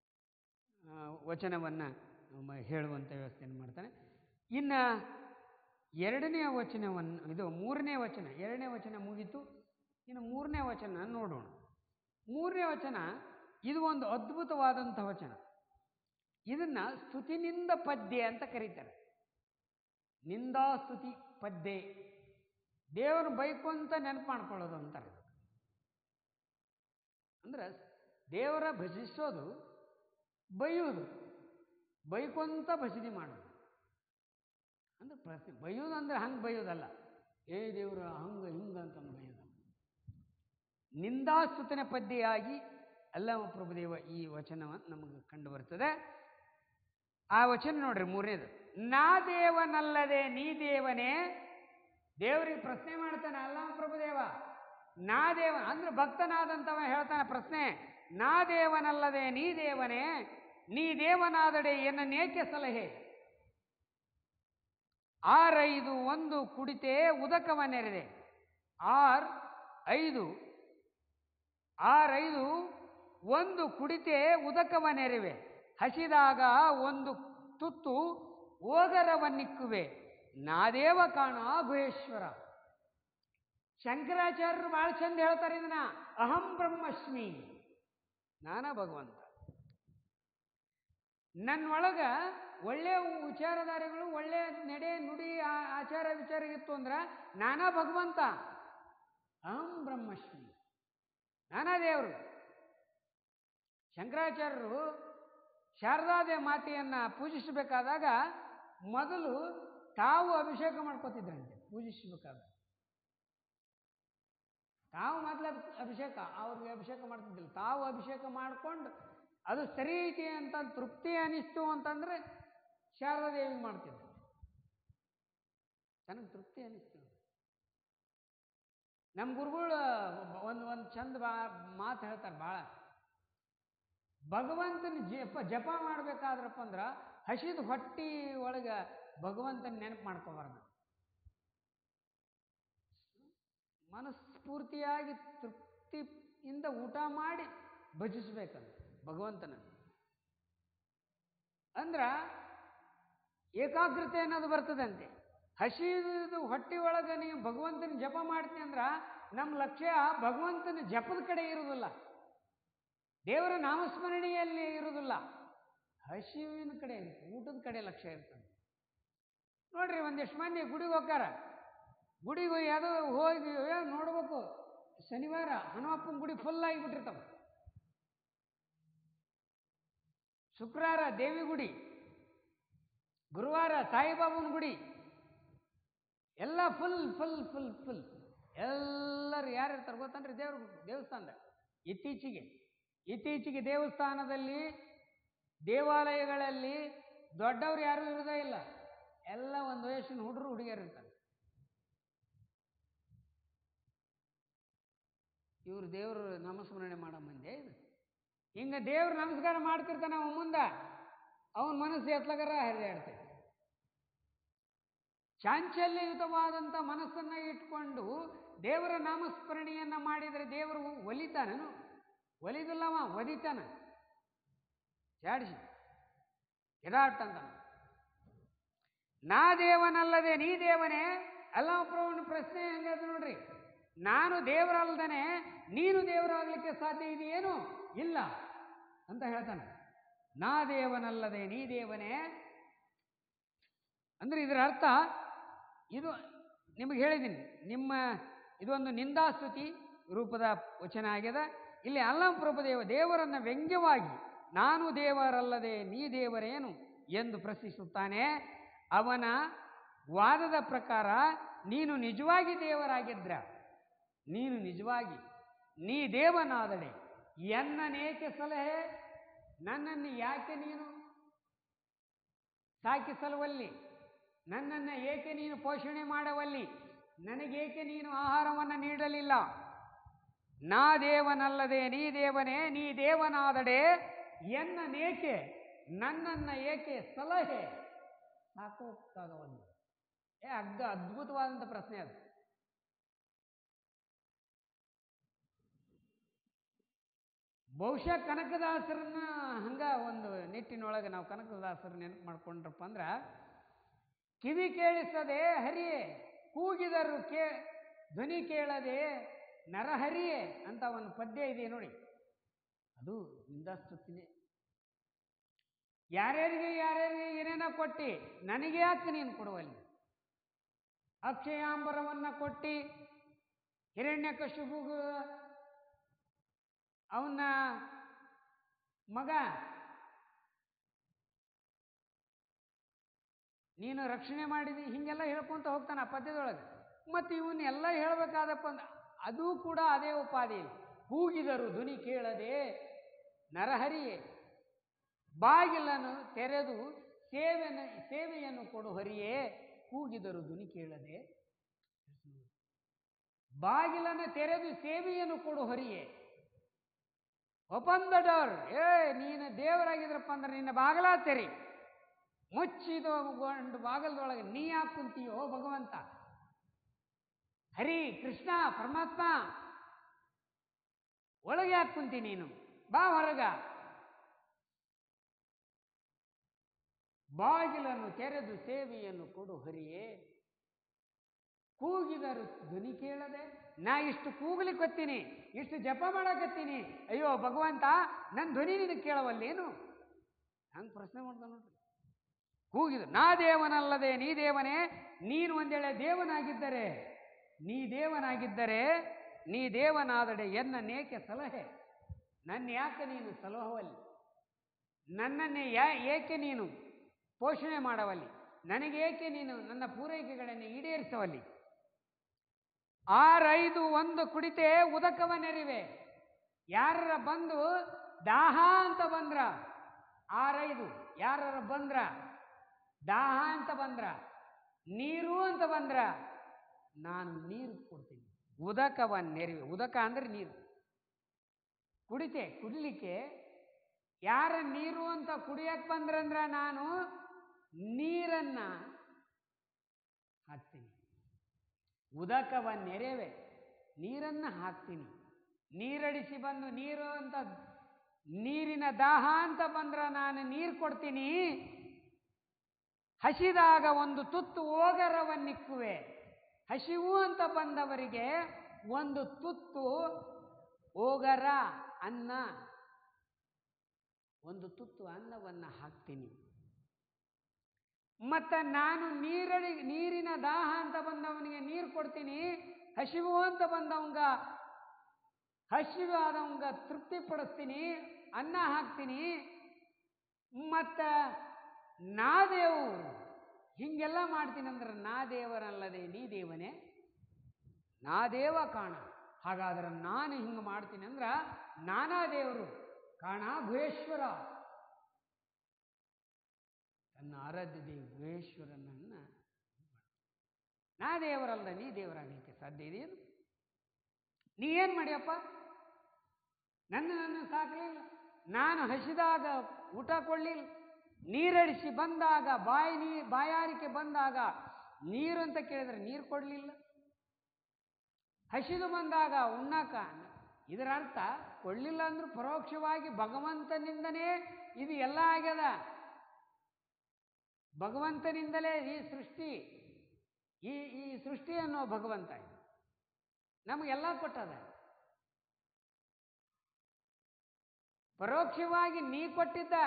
[SPEAKER 1] ವಚನವನ್ನು ಹೇಳುವಂಥ ವ್ಯವಸ್ಥೆಯನ್ನು ಮಾಡ್ತಾನೆ ಇನ್ನು ಎರಡನೇ ವಚನವನ್ನು ಇದು ಮೂರನೇ ವಚನ ಎರಡನೇ ವಚನ ಮುಗೀತು ಇನ್ನು ಮೂರನೇ ವಚನ ನೋಡೋಣ ಮೂರನೇ ವಚನ ಇದು ಒಂದು ಅದ್ಭುತವಾದಂಥ ವಚನ ಇದನ್ನ ಸ್ತುತಿನಿಂದ ಪದ್ಯ ಅಂತ ಕರೀತಾರೆ ನಿಂದಾಸ್ತುತಿ ಪದ್ಯ ದೇವರು ಬೈಕು ಅಂತ ನೆನಪು ಮಾಡ್ಕೊಳ್ಳೋದು ಅಂತಾರೆ ಇದಕ್ಕೆ. ಅಂದ್ರೆ ದೇವರ ಭಜಿಸೋದು ಬೈಯೋದು ಬೈಕೊಂತ ಭಜನೆ ಮಾಡೋದು ಅಂದ್ರೆ ಪ್ರಶ್ನೆ ಬೈಯೋದು ಅಂದ್ರೆ ಹಂಗೆ ಬೈಯೋದಲ್ಲ ಏ ದೇವ್ರ ಹಂಗೆ ಹಿಂಗೆ ಅಂತಂದು ಬೈಯೋದಲ್ಲ ನಿಂದಾಸ್ತುತನ ಪದ್ಯೆಯಾಗಿ ಅಲ್ಲಮ ಪ್ರಭುದೇವ ಈ ವಚನವನ್ನು ನಮಗೆ ಕಂಡು ಬರ್ತದೆ ಆ ವಚನ ನೋಡ್ರಿ ಮೂರನೇದು ನಾ ದೇವನಲ್ಲದೆ ನೀ ದೇವನೇ ದೇವರಿಗೆ ಪ್ರಶ್ನೆ ಮಾಡ್ತಾನೆ ಅಲ್ಲಮ ಪ್ರಭುದೇವ ನಾ ದೇವ ಅಂದ್ರೆ ಭಕ್ತನಾದಂಥವ ಹೇಳ್ತಾನೆ ಪ್ರಶ್ನೆ ನಾ ದೇವನಲ್ಲದೆ ನೀ ದೇವನೇ ನೀ ದೇವನಾದಡೆ ಎನ್ನನೇಕೆ ಸಲಹೆ ಆರೈದು ಒಂದು ಕುಡಿತೆ ಉದಕವ ನೆರೆದೆ ಆರ್ ಐದು ಆರೈದು ಒಂದು ಕುಡಿತೆ ಉದಕವ ನೆರೆವೆ ಹಸಿದಾಗ ಒಂದು ತುತ್ತು ಓಗರವನ್ನಿಕ್ಕುವೆ ನಾದೇವ ಕಾಣ ಗುಹೇಶ್ವರ ಶಂಕರಾಚಾರ್ಯರು ಭಾಳ ಚಂದ ಹೇಳ್ತಾರೆ ಇದನ್ನ ಅಹಂ ಬ್ರಹ್ಮಸ್ಮಿ ನಾನ ಭಗವಂತ ನನ್ನೊಳಗ ಒಳ್ಳೆ ವಿಚಾರಧಾರೆಗಳು ಒಳ್ಳೆ ನಡೆ ನುಡಿ ಆ- ಆಚಾರ ವಿಚಾರ ಇತ್ತು ಅಂದ್ರೆ ನಾನಾ ಭಗವಂತ ಅಹಂ ಬ್ರಹ್ಮಸ್ಮಿ ನಾನಾ ದೇವರು ಶಂಕರಾಚಾರ್ಯರು ಶಾರದಾದೆ ಮಾತೆಯನ್ನ ಪೂಜಿಸಬೇಕಾದಾಗ ಮೊದಲು ತಾವು ಅಭಿಷೇಕ ಮಾಡ್ಕೋತಿದ್ರಂತೆ ಪೂಜಿಸಬೇಕಾದಾಗ ತಾವು ಮೊದಲು ಅಭಿಷೇಕ ಅವ್ರಿಗೆ ಅಭಿಷೇಕ ಮಾಡ್ತಿದ್ದಿಲ್ಲ ತಾವು ಅಭಿಷೇಕ ಮಾಡಿಕೊಂಡು ಅದು ಸರಿ ಐತಿ ಅಂತ ತೃಪ್ತಿ ಅನಿಸ್ತು ಅಂತಂದ್ರೆ ಶಾರದಾದೇವಿಗೆ ಮಾಡ್ತಿದ್ರು ನನಗೆ ತೃಪ್ತಿ ಅನಿಸ್ತು ನಮ್ಮ ಗುರುಗಳು ಒಂದು ಒಂದು ಚಂದ ಬಾ ಮಾತು ಹೇಳ್ತಾರೆ ಭಾಳ ಭಗವಂತನ ಜಪ ಜಪ ಮಾಡ್ಬೇಕಾದ್ರಪ್ಪ ಅಂದ್ರೆ ಹಸಿದ ಹೊಟ್ಟಿ ಒಳಗೆ ಭಗವಂತನ ನೆನಪು ಮಾಡ್ಕೋಬಾರ್ದು ಮನಸ್ಫೂರ್ತಿಯಾಗಿ ತೃಪ್ತಿಯಿಂದ ಊಟ ಮಾಡಿ ಭಜಿಸ್ಬೇಕಂತ ಭಗವಂತನ ಅಂದ್ರ ಏಕಾಗ್ರತೆ ಅನ್ನೋದು ಬರ್ತದಂತೆ ಹಸಿದು ಹೊಟ್ಟಿ ಒಳಗೆ ನೀವು ಭಗವಂತನ ಜಪ ಮಾಡ್ತೀನಿ ಅಂದ್ರ ನಮ್ಮ ಲಕ್ಷ್ಯ ಭಗವಂತನ ಜಪದ ಕಡೆ ಇರುವುದಿಲ್ಲ ದೇವರ ನಾಮಸ್ಮರಣೆಯಲ್ಲಿ ಇರುವುದಿಲ್ಲ ಹಸಿವಿನ ಕಡೆ ಇರುತ್ತೆ ಊಟದ ಕಡೆ ಲಕ್ಷ್ಯ ಇರ್ತದೆ ನೋಡ್ರಿ ಒಂದಿಷ್ಟು ಮಂದಿ ಗುಡಿಗೆ ಹೋಗ್ತಾರ ಗುಡಿಗೆ ಯಾವುದೋ ಹೋಗಿ ಏ ನೋಡ್ಬೇಕು ಶನಿವಾರ ಹನುಮಪ್ಪನ ಗುಡಿ ಫುಲ್ ಆಗಿಬಿಟ್ಟಿರ್ತಾವ ಶುಕ್ರವಾರ ದೇವಿ ಗುಡಿ ಗುರುವಾರ ಸಾಯಿಬಾಬನ ಗುಡಿ ಎಲ್ಲ ಫುಲ್ ಫುಲ್ ಫುಲ್ ಫುಲ್ ಎಲ್ಲರೂ ಯಾರು ಇರ್ತಾರೆ ಗೊತ್ತನ್ರಿ ದೇವ್ರ ದೇವಸ್ಥಾನದಾಗ ಇತ್ತೀಚೆಗೆ ಇತ್ತೀಚೆಗೆ ದೇವಸ್ಥಾನದಲ್ಲಿ ದೇವಾಲಯಗಳಲ್ಲಿ ದೊಡ್ಡವ್ರು ಯಾರೂ ಇರೋದೇ ಇಲ್ಲ ಎಲ್ಲ ಒಂದು ವಯಸ್ಸಿನ ಹುಡುಗರು ಹುಡುಗಿಯರು ಇರ್ತಾರೆ ಇವರು ದೇವರು ನಾಮಸ್ಮರಣೆ ಮಾಡೋ ಮಂದಿ ಇದು ಹಿಂಗೆ ದೇವ್ರು ನಮಸ್ಕಾರ ಮಾಡ್ತಿರ್ತಾನೆ ಅವ ಮುಂದೆ ಅವನ ಮನಸ್ಸು ಎತ್ಲಗರ ಹರಿದಾಡ್ತೈತೆ ಚಾಂಚಲ್ಯಯುತವಾದಂಥ ಮನಸ್ಸನ್ನ ಇಟ್ಕೊಂಡು ದೇವರ ನಾಮಸ್ಮರಣೆಯನ್ನ ಮಾಡಿದರೆ ದೇವರು ಒಲಿತಾನನು ಒಲಿದಿಲ್ಲವ ಒದಿತಾನ ಚಾಡಿಸಿ ಎಡಾಟ್ ಅಂತ ನಾ ದೇವನಲ್ಲದೆ ನೀ ದೇವನೇ ಅಲ್ಲಪ್ರವನ ಪ್ರಶ್ನೆ ಹೆಂಗದು ನೋಡ್ರಿ ನಾನು ದೇವರಲ್ದನೆ ನೀನು ದೇವರಾಗಲಿಕ್ಕೆ ಸಾಧ್ಯ ಇದೆಯೇನು ಇಲ್ಲ ಅಂತ ಹೇಳ್ತಾನೆ ನಾ ದೇವನಲ್ಲದೆ ನೀ ದೇವನೇ ಅಂದ್ರೆ ಇದರ ಅರ್ಥ ಇದು ನಿಮಗೆ ಹೇಳಿದ್ದೀನಿ ನಿಮ್ಮ ಇದೊಂದು ನಿಂದಾಸ್ತುತಿ ರೂಪದ ವಚನ ಆಗ್ಯದ ಇಲ್ಲಿ ಅಲ್ಲಂ ಪ್ರಭುದೇವ ದೇವರನ್ನ ವ್ಯಂಗ್ಯವಾಗಿ ನಾನು ದೇವರಲ್ಲದೆ ನೀ ದೇವರೇನು ಎಂದು ಪ್ರಶ್ನಿಸುತ್ತಾನೆ ಅವನ ವಾದದ ಪ್ರಕಾರ ನೀನು ನಿಜವಾಗಿ ದೇವರಾಗಿದ್ರ ನೀನು ನಿಜವಾಗಿ ನೀ ದೇವನಾದಡೆ ಎನ್ನನೇಕೆ ಸಲಹೆ ನನ್ನನ್ನು ಯಾಕೆ ನೀನು ಸಾಕಿಸಲುವಲ್ಲಿ ನನ್ನನ್ನು ಏಕೆ ನೀನು ಪೋಷಣೆ ಮಾಡವಲ್ಲಿ ನನಗೇಕೆ ನೀನು ಆಹಾರವನ್ನು ನೀಡಲಿಲ್ಲ ನಾ ದೇವನಲ್ಲದೆ ನೀ ದೇವನೇ ನೀ ದೇವನಾದಡೆ ಎನ್ನನೇಕೆ ನನ್ನನ್ನು ಏಕೆ ಸಲಹೆ ಸಾಕೋಕ್ಕಾಗವಲ್ಲ ಏ ಅಗ್ಗ ಅದ್ಭುತವಾದಂಥ ಪ್ರಶ್ನೆ ಅದು ಬಹುಶಃ ಕನಕದಾಸರನ್ನ ಹಂಗ ಒಂದು ನಿಟ್ಟಿನೊಳಗೆ ನಾವು ಕನಕದಾಸರ ನೆನಪು ಮಾಡ್ಕೊಂಡ್ರಪ್ಪ ಅಂದ್ರೆ ಕಿವಿ ಕೇಳಿಸದೆ ಹರಿಯೇ ಕೂಗಿದರು ಕೇ ಧ್ವನಿ ಕೇಳದೆ ನರಹರಿಯೇ ಅಂತ ಒಂದು ಪದ್ಯ ಇದೆ ನೋಡಿ ಅದು ನಿಂದಾಸ್ತುತಿನೇ ಯಾರ್ಯಾರಿಗೆ ಯಾರ್ಯಾರಿಗೆ ಏನೇನೋ ಕೊಟ್ಟಿ ನನಗೆ ಯಾಕೆ ನೀನು ಕೊಡುವಲ್ಲಿ ಅಕ್ಷಯಾಂಬರವನ್ನು ಕೊಟ್ಟಿ ಹಿರಣ್ಯಕಶಿಪುಗ ಅವನ ಮಗ ನೀನು ರಕ್ಷಣೆ ಮಾಡಿದಿ ಹೀಗೆಲ್ಲ ಹೇಳ್ಕೊಂತ ಹೋಗ್ತಾನೆ ಆ ಪದ್ಯದೊಳಗೆ ಮತ್ತು ಇವನ್ನೆಲ್ಲ ಹೇಳಬೇಕಾದಪ್ಪ ಅಂದ ಅದು ಕೂಡ ಅದೇ ಉಪಾಧಿ ಕೂಗಿದರು ಧ್ವನಿ ಕೇಳದೆ ನರಹರಿಯೇ ಬಾಗಿಲನ್ನು ತೆರೆದು ಸೇವೆನ ಸೇವೆಯನ್ನು ಕೊಡು ಹರಿಯೇ ಕೂಗಿದರು ಧ್ವನಿ ಕೇಳದೆ ಬಾಗಿಲನ್ನು ತೆರೆದು ಸೇವೆಯನ್ನು ಕೊಡು ಹರಿಯೇ ಒಪನ್ ದ ಡೋರ್ ಏ ನೀನು ದೇವರಾಗಿದ್ರಪ್ಪ ಅಂದ್ರೆ ನಿನ್ನ ಬಾಗಲ ತೆರಿ ಮುಚ್ಚಿದ ಗೊಂಡು ಬಾಗಲದೊಳಗೆ ನೀ ಯಾಕೆ ಕುಂತೀಯೋ ಭಗವಂತ ಹರಿ ಕೃಷ್ಣ ಪರಮಾತ್ಮ ಒಳಗೆ ಯಾಕೆ ಕುಂತಿ ನೀನು ಬಾ ಹೊರಗ ಬಾಗಿಲನ್ನು ತೆರೆದು ಸೇವೆಯನ್ನು ಕೊಡು ಹರಿಯೇ ಕೂಗಿದರು ಧ್ವನಿ ಕೇಳದೆ ನಾ ಇಷ್ಟು ಕೂಗ್ಲಿಕ್ಕತ್ತೀನಿ ಇಷ್ಟು ಜಪ ಮಾಡಕತ್ತೀನಿ ಅಯ್ಯೋ ಭಗವಂತ ನನ್ನ ಧ್ವನಿ ನಿನಗೆ ಕೇಳವಲ್ಲೇನು ಹಂಗೆ ಪ್ರಶ್ನೆ ಮಾಡ್ತಾನೆ ನೋಡ್ರಿ ಕೂಗಿದ ನಾ ದೇವನಲ್ಲದೆ ನೀ ದೇವನೇ ನೀನು ಒಂದೇಳೆ ದೇವನಾಗಿದ್ದರೆ ನೀ ದೇವನಾಗಿದ್ದರೆ ನೀ ದೇವನಾದಡೆ ಎನ್ನ ನೇಕೆ ಸಲಹೆ ನನ್ನ ಯಾಕೆ ನೀನು ಸಲಹವಲ್ಲಿ ನನ್ನನ್ನೇ ಯಾ ಏಕೆ ನೀನು ಪೋಷಣೆ ಮಾಡವಲ್ಲಿ ನನಗೇಕೆ ನೀನು ನನ್ನ ಪೂರೈಕೆಗಳನ್ನು ಈಡೇರಿಸವಲ್ಲಿ ಆರೈದು ಒಂದು ಕುಡಿತೆ ಉದಕವ ನೆರಿವೆ ಯಾರ ಬಂದು ದಾಹ ಅಂತ ಬಂದ್ರ ಆರೈದು ಯಾರ ಬಂದ್ರ ದಾಹ ಅಂತ ಬಂದ್ರ ನೀರು ಅಂತ ಬಂದ್ರ ನಾನು ನೀರು ಕೊಡ್ತೀನಿ ಉದಕವ ನೆರಿವೆ ಉದಕ ಅಂದ್ರೆ ನೀರು ಕುಡಿತೆ ಕುಡಿಲಿಕ್ಕೆ ಯಾರ ನೀರು ಅಂತ ಕುಡಿಯಕ್ಕೆ ಬಂದ್ರಂದ್ರ ನಾನು ನೀರನ್ನ ಹಾಕ್ತೀನಿ ಉದಕವ ನೆರೆವೆ ನೀರನ್ನು ಹಾಕ್ತೀನಿ ನೀರಡಿಸಿ ಬಂದು ನೀರು ಅಂತ ನೀರಿನ ದಾಹ ಅಂತ ಬಂದ್ರ ನಾನು ನೀರು ಕೊಡ್ತೀನಿ ಹಸಿದಾಗ ಒಂದು ತುತ್ತು ಓಗರವನ್ನಿಕ್ಕುವೆ ಹಸಿವು ಅಂತ ಬಂದವರಿಗೆ ಒಂದು ತುತ್ತು ಓಗರ ಅನ್ನ ಒಂದು ತುತ್ತು ಅನ್ನವನ್ನು ಹಾಕ್ತೀನಿ ಮತ್ತು ನಾನು ನೀರಡಿ ನೀರಿನ ದಾಹ ಅಂತ ಬಂದವನಿಗೆ ನೀರು ಕೊಡ್ತೀನಿ ಹಸಿವು ಅಂತ ಬಂದವಂಗ ಹಸಿವು ಆದವಂಗ ತೃಪ್ತಿ ಪಡಿಸ್ತೀನಿ ಅನ್ನ ಹಾಕ್ತೀನಿ ಮತ್ತು ನಾ ದೇವು ಹೀಗೆಲ್ಲ ಮಾಡ್ತೀನಿ ಅಂದ್ರೆ ನಾ ದೇವರಲ್ಲದೆ ನೀ ದೇವನೇ ನಾ ದೇವ ಕಾಣ ಹಾಗಾದ್ರೆ ನಾನು ಹಿಂಗೆ ಮಾಡ್ತೀನಿ ಅಂದ್ರೆ ನಾನಾ ದೇವರು ಕಾಣ ಗುಹೇಶ್ವರ ತನ್ನ ಆರಾಧ್ಯ ದೇವಿ ಗುಹೇಶ್ವರನನ್ನು ನಾ ದೇವರಲ್ಲ ನೀ ದೇವರಾಗಲಿಕ್ಕೆ ಸಾಧ್ಯ ಇದೆಯೇನು ನೀ ಏನು ಮಾಡಿಯಪ್ಪ ನನ್ನ ನನ್ನ ಸಾಕಲಿಲ್ಲ ನಾನು ಹಸಿದಾಗ ಊಟ ಕೊಡಲಿಲ್ಲ ನೀರಡಿಸಿ ಬಂದಾಗ ಬಾಯಿ ನೀ ಬಾಯಾರಿಕೆ ಬಂದಾಗ ನೀರು ಅಂತ ಕೇಳಿದ್ರೆ ನೀರು ಕೊಡಲಿಲ್ಲ ಹಸಿದು ಬಂದಾಗ ಉಣ್ಣಾಕ ಇದರ ಅರ್ಥ ಕೊಡಲಿಲ್ಲ ಅಂದ್ರೂ ಪರೋಕ್ಷವಾಗಿ ಭಗವಂತನಿಂದನೇ ಇದು ಎಲ್ಲ ಆಗ್ಯದ ಭಗವಂತನಿಂದಲೇ ಈ ಸೃಷ್ಟಿ ಈ ಈ ಸೃಷ್ಟಿ ಅನ್ನೋ ಭಗವಂತ ನಮಗೆಲ್ಲ ಕೊಟ್ಟದ ಪರೋಕ್ಷವಾಗಿ ನೀ ಕೊಟ್ಟಿದ್ದ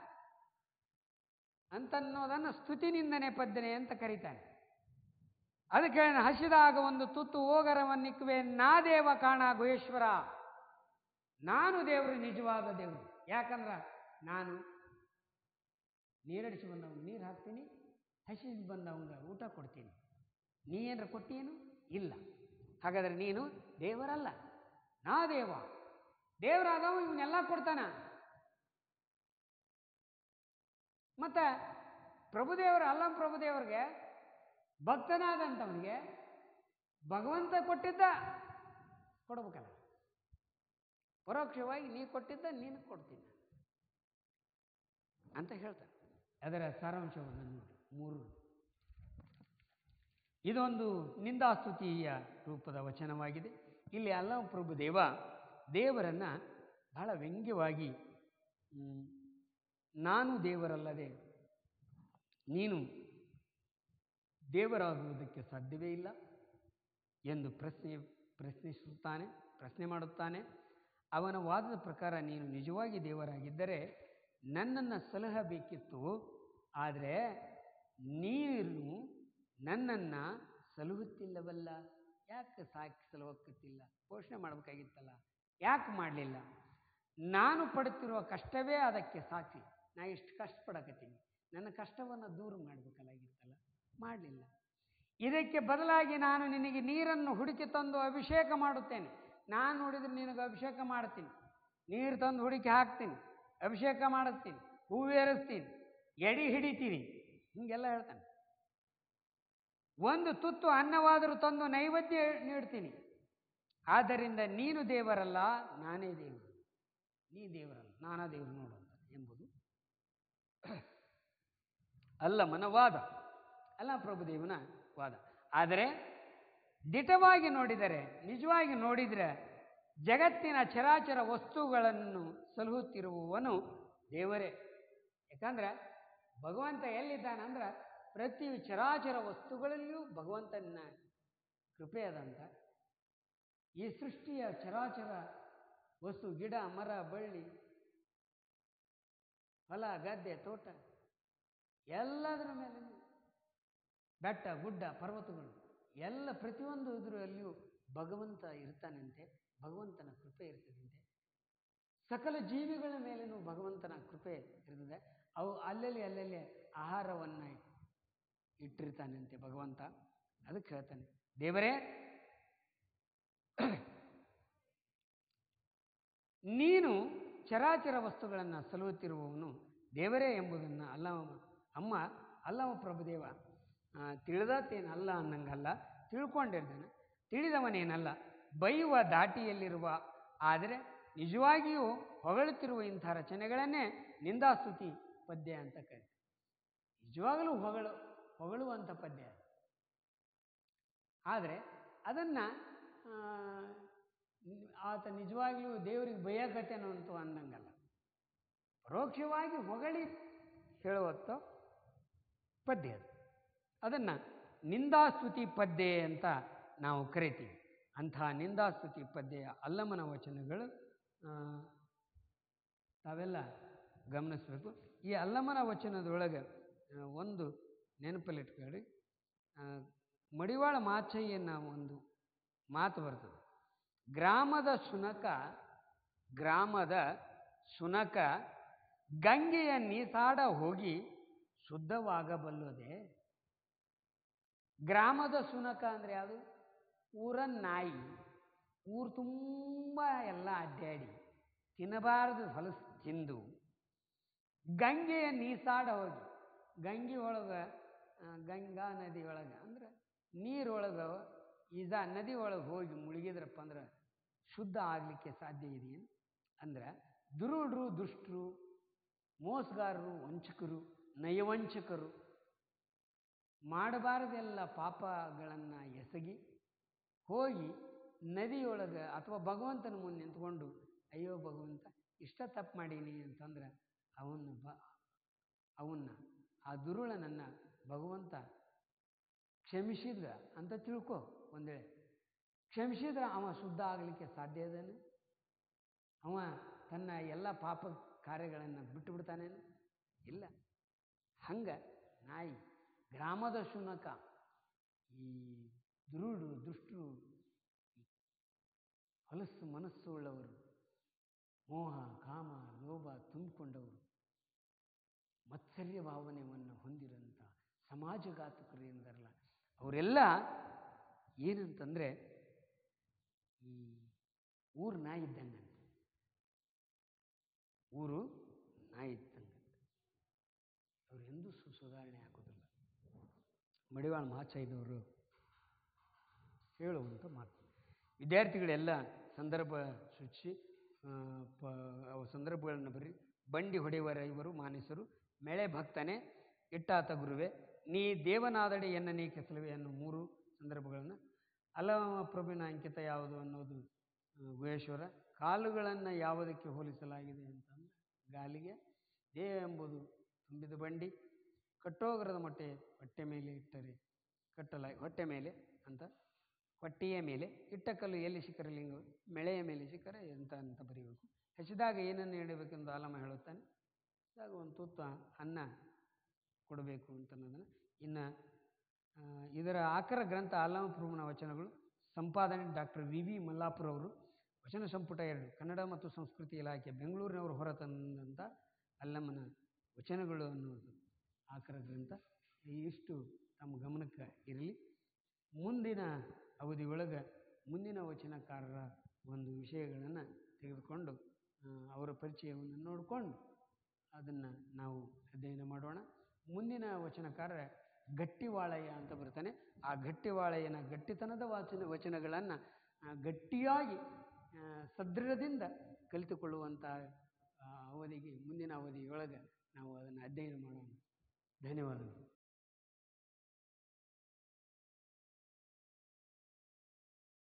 [SPEAKER 1] ಅಂತನ್ನೋದನ್ನು ಸ್ತುತಿನಿಂದನೆ ಪದ್ದನೆ ಅಂತ ಕರೀತಾನೆ ಅದಕ್ಕೆ ಹಸಿದಾಗ ಒಂದು ತುತ್ತು ಓಗರವನ್ನಿಕ್ಕುವೆ ನಾ ದೇವ ಕಾಣ ಗುಹೇಶ್ವರ ನಾನು ದೇವರು ನಿಜವಾದ ದೇವರು ಯಾಕಂದ್ರ ನಾನು ನೀರಡಿಸಿ ಬಂದವನು ನೀರು ಹಾಕ್ತೀನಿ ಹಸಿದು ಬಂದವಂಗ ಊಟ ಕೊಡ್ತೀನಿ ನೀ ಏನಾರ ಕೊಟ್ಟೇನು ಇಲ್ಲ ಹಾಗಾದ್ರೆ ನೀನು ದೇವರಲ್ಲ ನಾ ದೇವ ದೇವರಾದವ ಇವನ್ನೆಲ್ಲ ಕೊಡ್ತಾನ ಮತ್ತು ಪ್ರಭುದೇವರು ಅಲ್ಲ ಪ್ರಭುದೇವರಿಗೆ ಭಕ್ತನಾದಂಥವನಿಗೆ ಭಗವಂತ ಕೊಟ್ಟಿದ್ದ ಕೊಡ್ಬೇಕಲ್ಲ ಪರೋಕ್ಷವಾಗಿ ನೀ ಕೊಟ್ಟಿದ್ದ ನೀನು ಕೊಡ್ತೀನಿ ಅಂತ ಹೇಳ್ತಾರೆ ಅದರ ಸಾರಾಂಶವನ್ನು ನೋಡಿ ಮೂರು ಇದೊಂದು ನಿಂದಾಸ್ತುತಿಯ ರೂಪದ ವಚನವಾಗಿದೆ ಇಲ್ಲಿ ಅಲ್ಲ ಪ್ರಭುದೇವ ದೇವರನ್ನು ಬಹಳ ವ್ಯಂಗ್ಯವಾಗಿ ಹ್ಮ್, ನಾನು ದೇವರಲ್ಲದೆ ನೀನು ದೇವರಾಗುವುದಕ್ಕೆ ಸಾಧ್ಯವೇ ಇಲ್ಲ ಎಂದು ಪ್ರಶ್ನೆ ಪ್ರಶ್ನಿಸುತ್ತಾನೆ ಪ್ರಶ್ನೆ ಮಾಡುತ್ತಾನೆ ಅವನ ವಾದದ ಪ್ರಕಾರ ನೀನು ನಿಜವಾಗಿ ದೇವರಾಗಿದ್ದರೆ ನನ್ನನ್ನು ಸಲಹಬೇಕಿತ್ತು ಆದರೆ ನೀನು ನನ್ನನ್ನು ಸಲಹುತ್ತಿಲ್ಲವಲ್ಲ ಯಾಕೆ ಸಾಕಿ ಸಲಹೋಕ್ಕತ್ತಿಲ್ಲ ಪೋಷಣೆ ಮಾಡಬೇಕಾಗಿತ್ತಲ್ಲ ಯಾಕೆ ಮಾಡಲಿಲ್ಲ ನಾನು ಪಡುತ್ತಿರುವ ಕಷ್ಟವೇ ಅದಕ್ಕೆ ಸಾಕ್ಷಿ ನಾ ಇಷ್ಟು ಕಷ್ಟಪಡಕತ್ತೀನಿ ನನ್ನ ಕಷ್ಟವನ್ನು ದೂರ ಮಾಡಬೇಕಾಗಿತ್ತಲ್ಲ ಮಾಡಲಿಲ್ಲ ಇದಕ್ಕೆ ಬದಲಾಗಿ ನಾನು ನಿನಗೆ ನೀರನ್ನು ಹುಡುಕಿ ತಂದು ಅಭಿಷೇಕ ಮಾಡುತ್ತೇನೆ ನಾನು ನೋಡಿದ್ರೆ ನಿನಗೆ ಅಭಿಷೇಕ ಮಾಡ್ತೀನಿ ನೀರು ತಂದು ಹುಡುಕಿ ಹಾಕ್ತೀನಿ ಅಭಿಷೇಕ ಮಾಡುತ್ತೀನಿ ಹೂವೇರಿಸ್ತೀನಿ ಎಡಿ ಹಿಡಿತೀನಿ ಹಿಂಗೆಲ್ಲ ಹೇಳ್ತಾನೆ ಒಂದು ತುತ್ತು ಅನ್ನವಾದರೂ ತಂದು ನೈವೇದ್ಯ ನೀಡ್ತೀನಿ ಆದ್ದರಿಂದ ನೀನು ದೇವರಲ್ಲ ನಾನೇ ದೇವರು ನೀ ದೇವರಲ್ಲ ನಾನಾ ದೇವರು ನೋಡು ಅಂತ ಎಂಬುದು ಅಲ್ಲ ಮನವಾದ ಅಲ್ಲ ಪ್ರಭುದೇವನ ವಾದ ಆದರೆ ದಿಟವಾಗಿ ನೋಡಿದರೆ ನಿಜವಾಗಿ ನೋಡಿದರೆ ಜಗತ್ತಿನ ಚರಾಚರ ವಸ್ತುಗಳನ್ನು ಸಲಹುತ್ತಿರುವವನು ದೇವರೇ ಯಾಕಂದ್ರೆ ಭಗವಂತ ಎಲ್ಲಿದ್ದಾನಂದ್ರೆ ಪ್ರತಿ ಚರಾಚರ ವಸ್ತುಗಳಲ್ಲಿಯೂ ಭಗವಂತನ ಕೃಪೆ ಅದಂತ ಈ ಸೃಷ್ಟಿಯ ಚರಾಚರ ವಸ್ತು ಗಿಡ ಮರ ಬಳ್ಳಿ ಹೊಲ ಗದ್ದೆ ತೋಟ ಎಲ್ಲದರ ಮೇಲೆ ಬೆಟ್ಟ ಗುಡ್ಡ ಪರ್ವತಗಳು ಎಲ್ಲ ಪ್ರತಿಯೊಂದು ಇದರಲ್ಲಿಯೂ ಭಗವಂತ ಇರ್ತಾನಂತೆ ಭಗವಂತನ ಕೃಪೆ ಇರ್ತದಂತೆ ಸಕಲ ಜೀವಿಗಳ ಮೇಲೇನೂ ಭಗವಂತನ ಕೃಪೆ ಇರ್ತದೆ ಅವು ಅಲ್ಲಲ್ಲಿ ಅಲ್ಲಲ್ಲಿ ಆಹಾರವನ್ನು ಇಟ್ಟಿರ್ತಾನಂತೆ ಭಗವಂತ ಅದಕ್ಕೆ ಹೇಳ್ತಾನೆ ದೇವರೇ ನೀನು ಚರಾಚರ ವಸ್ತುಗಳನ್ನು ಸಲುಹುತ್ತಿರುವವನು ದೇವರೇ ಎಂಬುದನ್ನು ಅಲ್ಲ ಅಮ್ಮ ಅಲ್ಲವ ಪ್ರಭುದೇವ ಆ, ತಿಳಿದಾತೇನಲ್ಲ ಅನ್ನಂಗಲ್ಲ ತಿಳ್ಕೊಂಡಿರ್ತಾನೆ ತಿಳಿದವನೇನಲ್ಲ ಬೈಯುವ ದಾಟಿಯಲ್ಲಿರುವ ಆದರೆ ನಿಜವಾಗಿಯೂ ಹೊಗಳುತ್ತಿರುವ ಇಂಥ ರಚನೆಗಳನ್ನೇ ನಿಂದಾಸ್ತುತಿ ಪದ್ಯ ಅಂತ ಕರೀತಾರೆ ನಿಜವಾಗಲೂ ಹೊಗಳು ಹೊಗಳುವಂಥ ಪದ್ಯ ಅದು. ಆದರೆ ಅದನ್ನು ಆತ ನಿಜವಾಗ್ಲೂ ದೇವರಿಗೆ ಬೈಯಕತ್ತೇನೋ ಅಂತ ಅನ್ನಂಗಲ್ಲ ಪರೋಕ್ಷವಾಗಿ ಹೊಗಳಿ ಹೇಳುವತ್ತ ಪದ್ಯ ಅದು ಅದನ್ನು ನಿಂದಾಸ್ತುತಿ ಪದ್ಯ ಅಂತ ನಾವು ಕರಿತೀವಿ ಅಂತಹ ನಿಂದಾಸ್ತುತಿ ಪದ್ಯೆಯ ಅಲ್ಲಮನ ವಚನಗಳು ಆ, ತಾವೆಲ್ಲ ಗಮನಿಸಬೇಕು ಈ ಅಲ್ಲಮನ ವಚನದೊಳಗೆ ಆ, ಒಂದು ನೆನಪಲ್ಲಿಟ್ಕೊಳ್ಳಿ ಆ, ಮಡಿವಾಳ ಮಾಚಯ್ಯನ ಒಂದು ಮಾತು ಬರ್ತದೆ ಗ್ರಾಮದ ಶುನಕ ಗ್ರಾಮದ ಶುನಕ ಗಂಗೆಯ ನೀಸಾಡ ಹೋಗಿ ಶುದ್ಧವಾಗಬಲ್ಲದೆ ಗ್ರಾಮದ ಶುನಕ ಅಂದರೆ ಯಾವುದು ಊರನ್ ನಾಯಿ ಊರು ತುಂಬ ಎಲ್ಲ ಅಡ್ಡಾಡಿ ತಿನ್ನಬಾರದು ಹೊಲಸು ತಿಂದು ಗಂಗೆಯ ನೀಸಾಡ ಹೋಗಿ ಗಂಗೆ ಒಳಗೆ ಗಂಗಾ ನದಿ ಒಳಗೆ ಅಂದ್ರೆ ನೀರೊಳಗೆ ಈಜ ನದಿ ಒಳಗೆ ಹೋಗಿ ಮುಳುಗಿದ್ರಪ್ಪ ಅಂದ್ರೆ ಶುದ್ಧ ಆಗಲಿಕ್ಕೆ ಸಾಧ್ಯ ಇದೆಯೇನು ಅಂದ್ರೆ ದುರುಡ್ರು ದುಷ್ಟರು ಮೋಸಗಾರರು ವಂಚಕರು ನಯವಂಚಕರು ಮಾಡಬಾರದೆಲ್ಲ ಪಾಪಗಳನ್ನು ಎಸಗಿ ಹೋಗಿ ನದಿಯೊಳಗೆ ಅಥವಾ ಭಗವಂತನ ಮುಂದೆ ನಿಂತ್ಕೊಂಡು ಅಯ್ಯೋ ಭಗವಂತ ಇಷ್ಟ ತಪ್ಪು ಮಾಡೀನಿ ಅಂತಂದ್ರೆ ಅವನ್ನ ಬ ಅವನ್ನ ಆ ದುರುಳನನ್ನು ಭಗವಂತ ಕ್ಷಮಿಸಿದ್ರ ಅಂತ ತಿಳ್ಕೊ ಒಂದೇಳೆ ಕ್ಷಮಿಸಿದ್ರೆ ಅವ ಶುದ್ಧ ಆಗಲಿಕ್ಕೆ ಸಾಧ್ಯ ಇದ್ದಾನೆ ಅವ ತನ್ನ ಎಲ್ಲ ಪಾಪ ಕಾರ್ಯಗಳನ್ನು ಬಿಟ್ಟು ಬಿಡ್ತಾನೇನು ಇಲ್ಲ ಹಂಗೆ ನಾಯಿ ಗ್ರಾಮದ ಶುನಕ ಈ ದುರುಡು ದುಷ್ಟರು ಹೊಲಸು ಮನಸ್ಸು ಉಳ್ಳವರು ಮೋಹ ಕಾಮ ಲೋಭ ತುಂಬಿಕೊಂಡವರು ಮತ್ಸರ್ಯ ಭಾವನೆಯನ್ನು ಹೊಂದಿರೋಂಥ ಸಮಾಜಘಾತಕರು ಎಂದಾರಲ್ಲ ಅವರೆಲ್ಲ ಏನಂತಂದರೆ ಈ ಊರು ನಾಯಿ ಇದ್ದಂಗಂತೆ ಊರು ನಾಯಿ ಇದ್ದಂಗೆ ಅವ್ರು ಎಂದೂ ಸು ಸುಧಾರಣೆ ಆಗೋದಿಲ್ಲ ಮಡಿವಾಳ ಮಹಾಚೈದವರು ಹೇಳುವಂಥ ಮಾತು ವಿದ್ಯಾರ್ಥಿಗಳೆಲ್ಲ ಸಂದರ್ಭ ಸೂಚಿಸಿ ಆ, ಪ ಅವು ಸಂದರ್ಭಗಳನ್ನು ಬರೀ ಬಂಡಿ ಹೊಡೆಯುವರ ಇವರು ಮಾನಿಸರು ಮಳೆ ಭಕ್ತನೇ ಇಟ್ಟಾತ ಗುರುವೆ ನೀ ದೇವನಾದಡೆ ಎನ್ನ ನೀ ಕೆಸಲುವೆ ಅನ್ನೋ ಮೂರು ಸಂದರ್ಭಗಳನ್ನು ಅಲ್ಲವ ಪ್ರಭುವಿನ ಅಂಕಿತ ಯಾವುದು ಅನ್ನೋದು ಆ, ಗುಹೇಶ್ವರ ಕಾಲುಗಳನ್ನು ಯಾವುದಕ್ಕೆ ಹೋಲಿಸಲಾಗಿದೆ ಅಂತಂದ್ರೆ ಗಾಲಿಗೆ ದೇಹ ಎಂಬುದು ತುಂಬಿದ ಬಂಡಿ ಕಟ್ಟೋಗರದ ಮೊಟ್ಟೆ ಹೊಟ್ಟೆ ಮೇಲೆ ಇಟ್ಟರೆ ಕಟ್ಟಲ ಹೊಟ್ಟೆ ಮೇಲೆ ಅಂತ ಹೊಟ್ಟೆಯ ಮೇಲೆ ಇಟ್ಟ ಕಲ್ಲು ಎಲ್ಲಿ ಸಿಕ್ಕರೆ ಲಿಂಗ ಮೆಳೆಯ ಮೇಲೆ ಸಿಕ್ಕರೆ ಎಂತ ಅಂತ ಬರೀಬೇಕು ಹಸಿದಾಗ ಏನನ್ನು ನೀಡಬೇಕೆಂದು ಆಲಮ ಹೇಳುತ್ತಾನೆ ಆಗ ಒಂದು ತುತ್ತ ಅನ್ನ ಕೊಡಬೇಕು ಅಂತ ಅನ್ನೋದನ್ನು ಇನ್ನು ಆ, ಇದರ ಆಕರ ಗ್ರಂಥ ಆಲಮ ಪ್ರಭುನ ವಚನಗಳು ಸಂಪಾದನೆ ಡಾಕ್ಟರ್ ವಿ ವಿ ಮಲ್ಲಾಪುರ ಅವರು ವಚನ ಸಂಪುಟ ಎರಡು ಕನ್ನಡ ಮತ್ತು ಸಂಸ್ಕೃತಿ ಇಲಾಖೆ ಬೆಂಗಳೂರಿನವರು ಹೊರತಂದಂಥ ಅಲ್ಲಮ್ಮನ ವಚನಗಳು ಅನ್ನುವುದು ಆಕರ ಗ್ರಂಥ ಇಷ್ಟು ತಮ್ಮ ಗಮನಕ್ಕೆ ಇರಲಿ ಮುಂದಿನ ಅವಧಿಯೊಳಗೆ ಮುಂದಿನ ವಚನಕಾರರ ಒಂದು ವಿಷಯಗಳನ್ನು ತೆಗೆದುಕೊಂಡು ಆ, ಅವರ ಪರಿಚಯವನ್ನು ನೋಡಿಕೊಂಡು ಅದನ್ನು ನಾವು ಅಧ್ಯಯನ ಮಾಡೋಣ ಮುಂದಿನ ವಚನಕಾರ ಗಟ್ಟಿವಾಳಯ್ಯ ಅಂತ ಬರ್ತಾನೆ ಆ ಗಟ್ಟಿವಾಳಯ್ಯನ ಗಟ್ಟಿತನದ ವಾಚನ ವಚನಗಳನ್ನು ಗಟ್ಟಿಯಾಗಿ ಆ, ಸದೃಢದಿಂದ ಕಲಿತುಕೊಳ್ಳುವಂಥ ಆ, ಅವಧಿಗೆ ಮುಂದಿನ ಅವಧಿಯೊಳಗೆ ನಾವು ಅದನ್ನು ಅಧ್ಯಯನ ಮಾಡೋಣ ಧನ್ಯವಾದಗಳು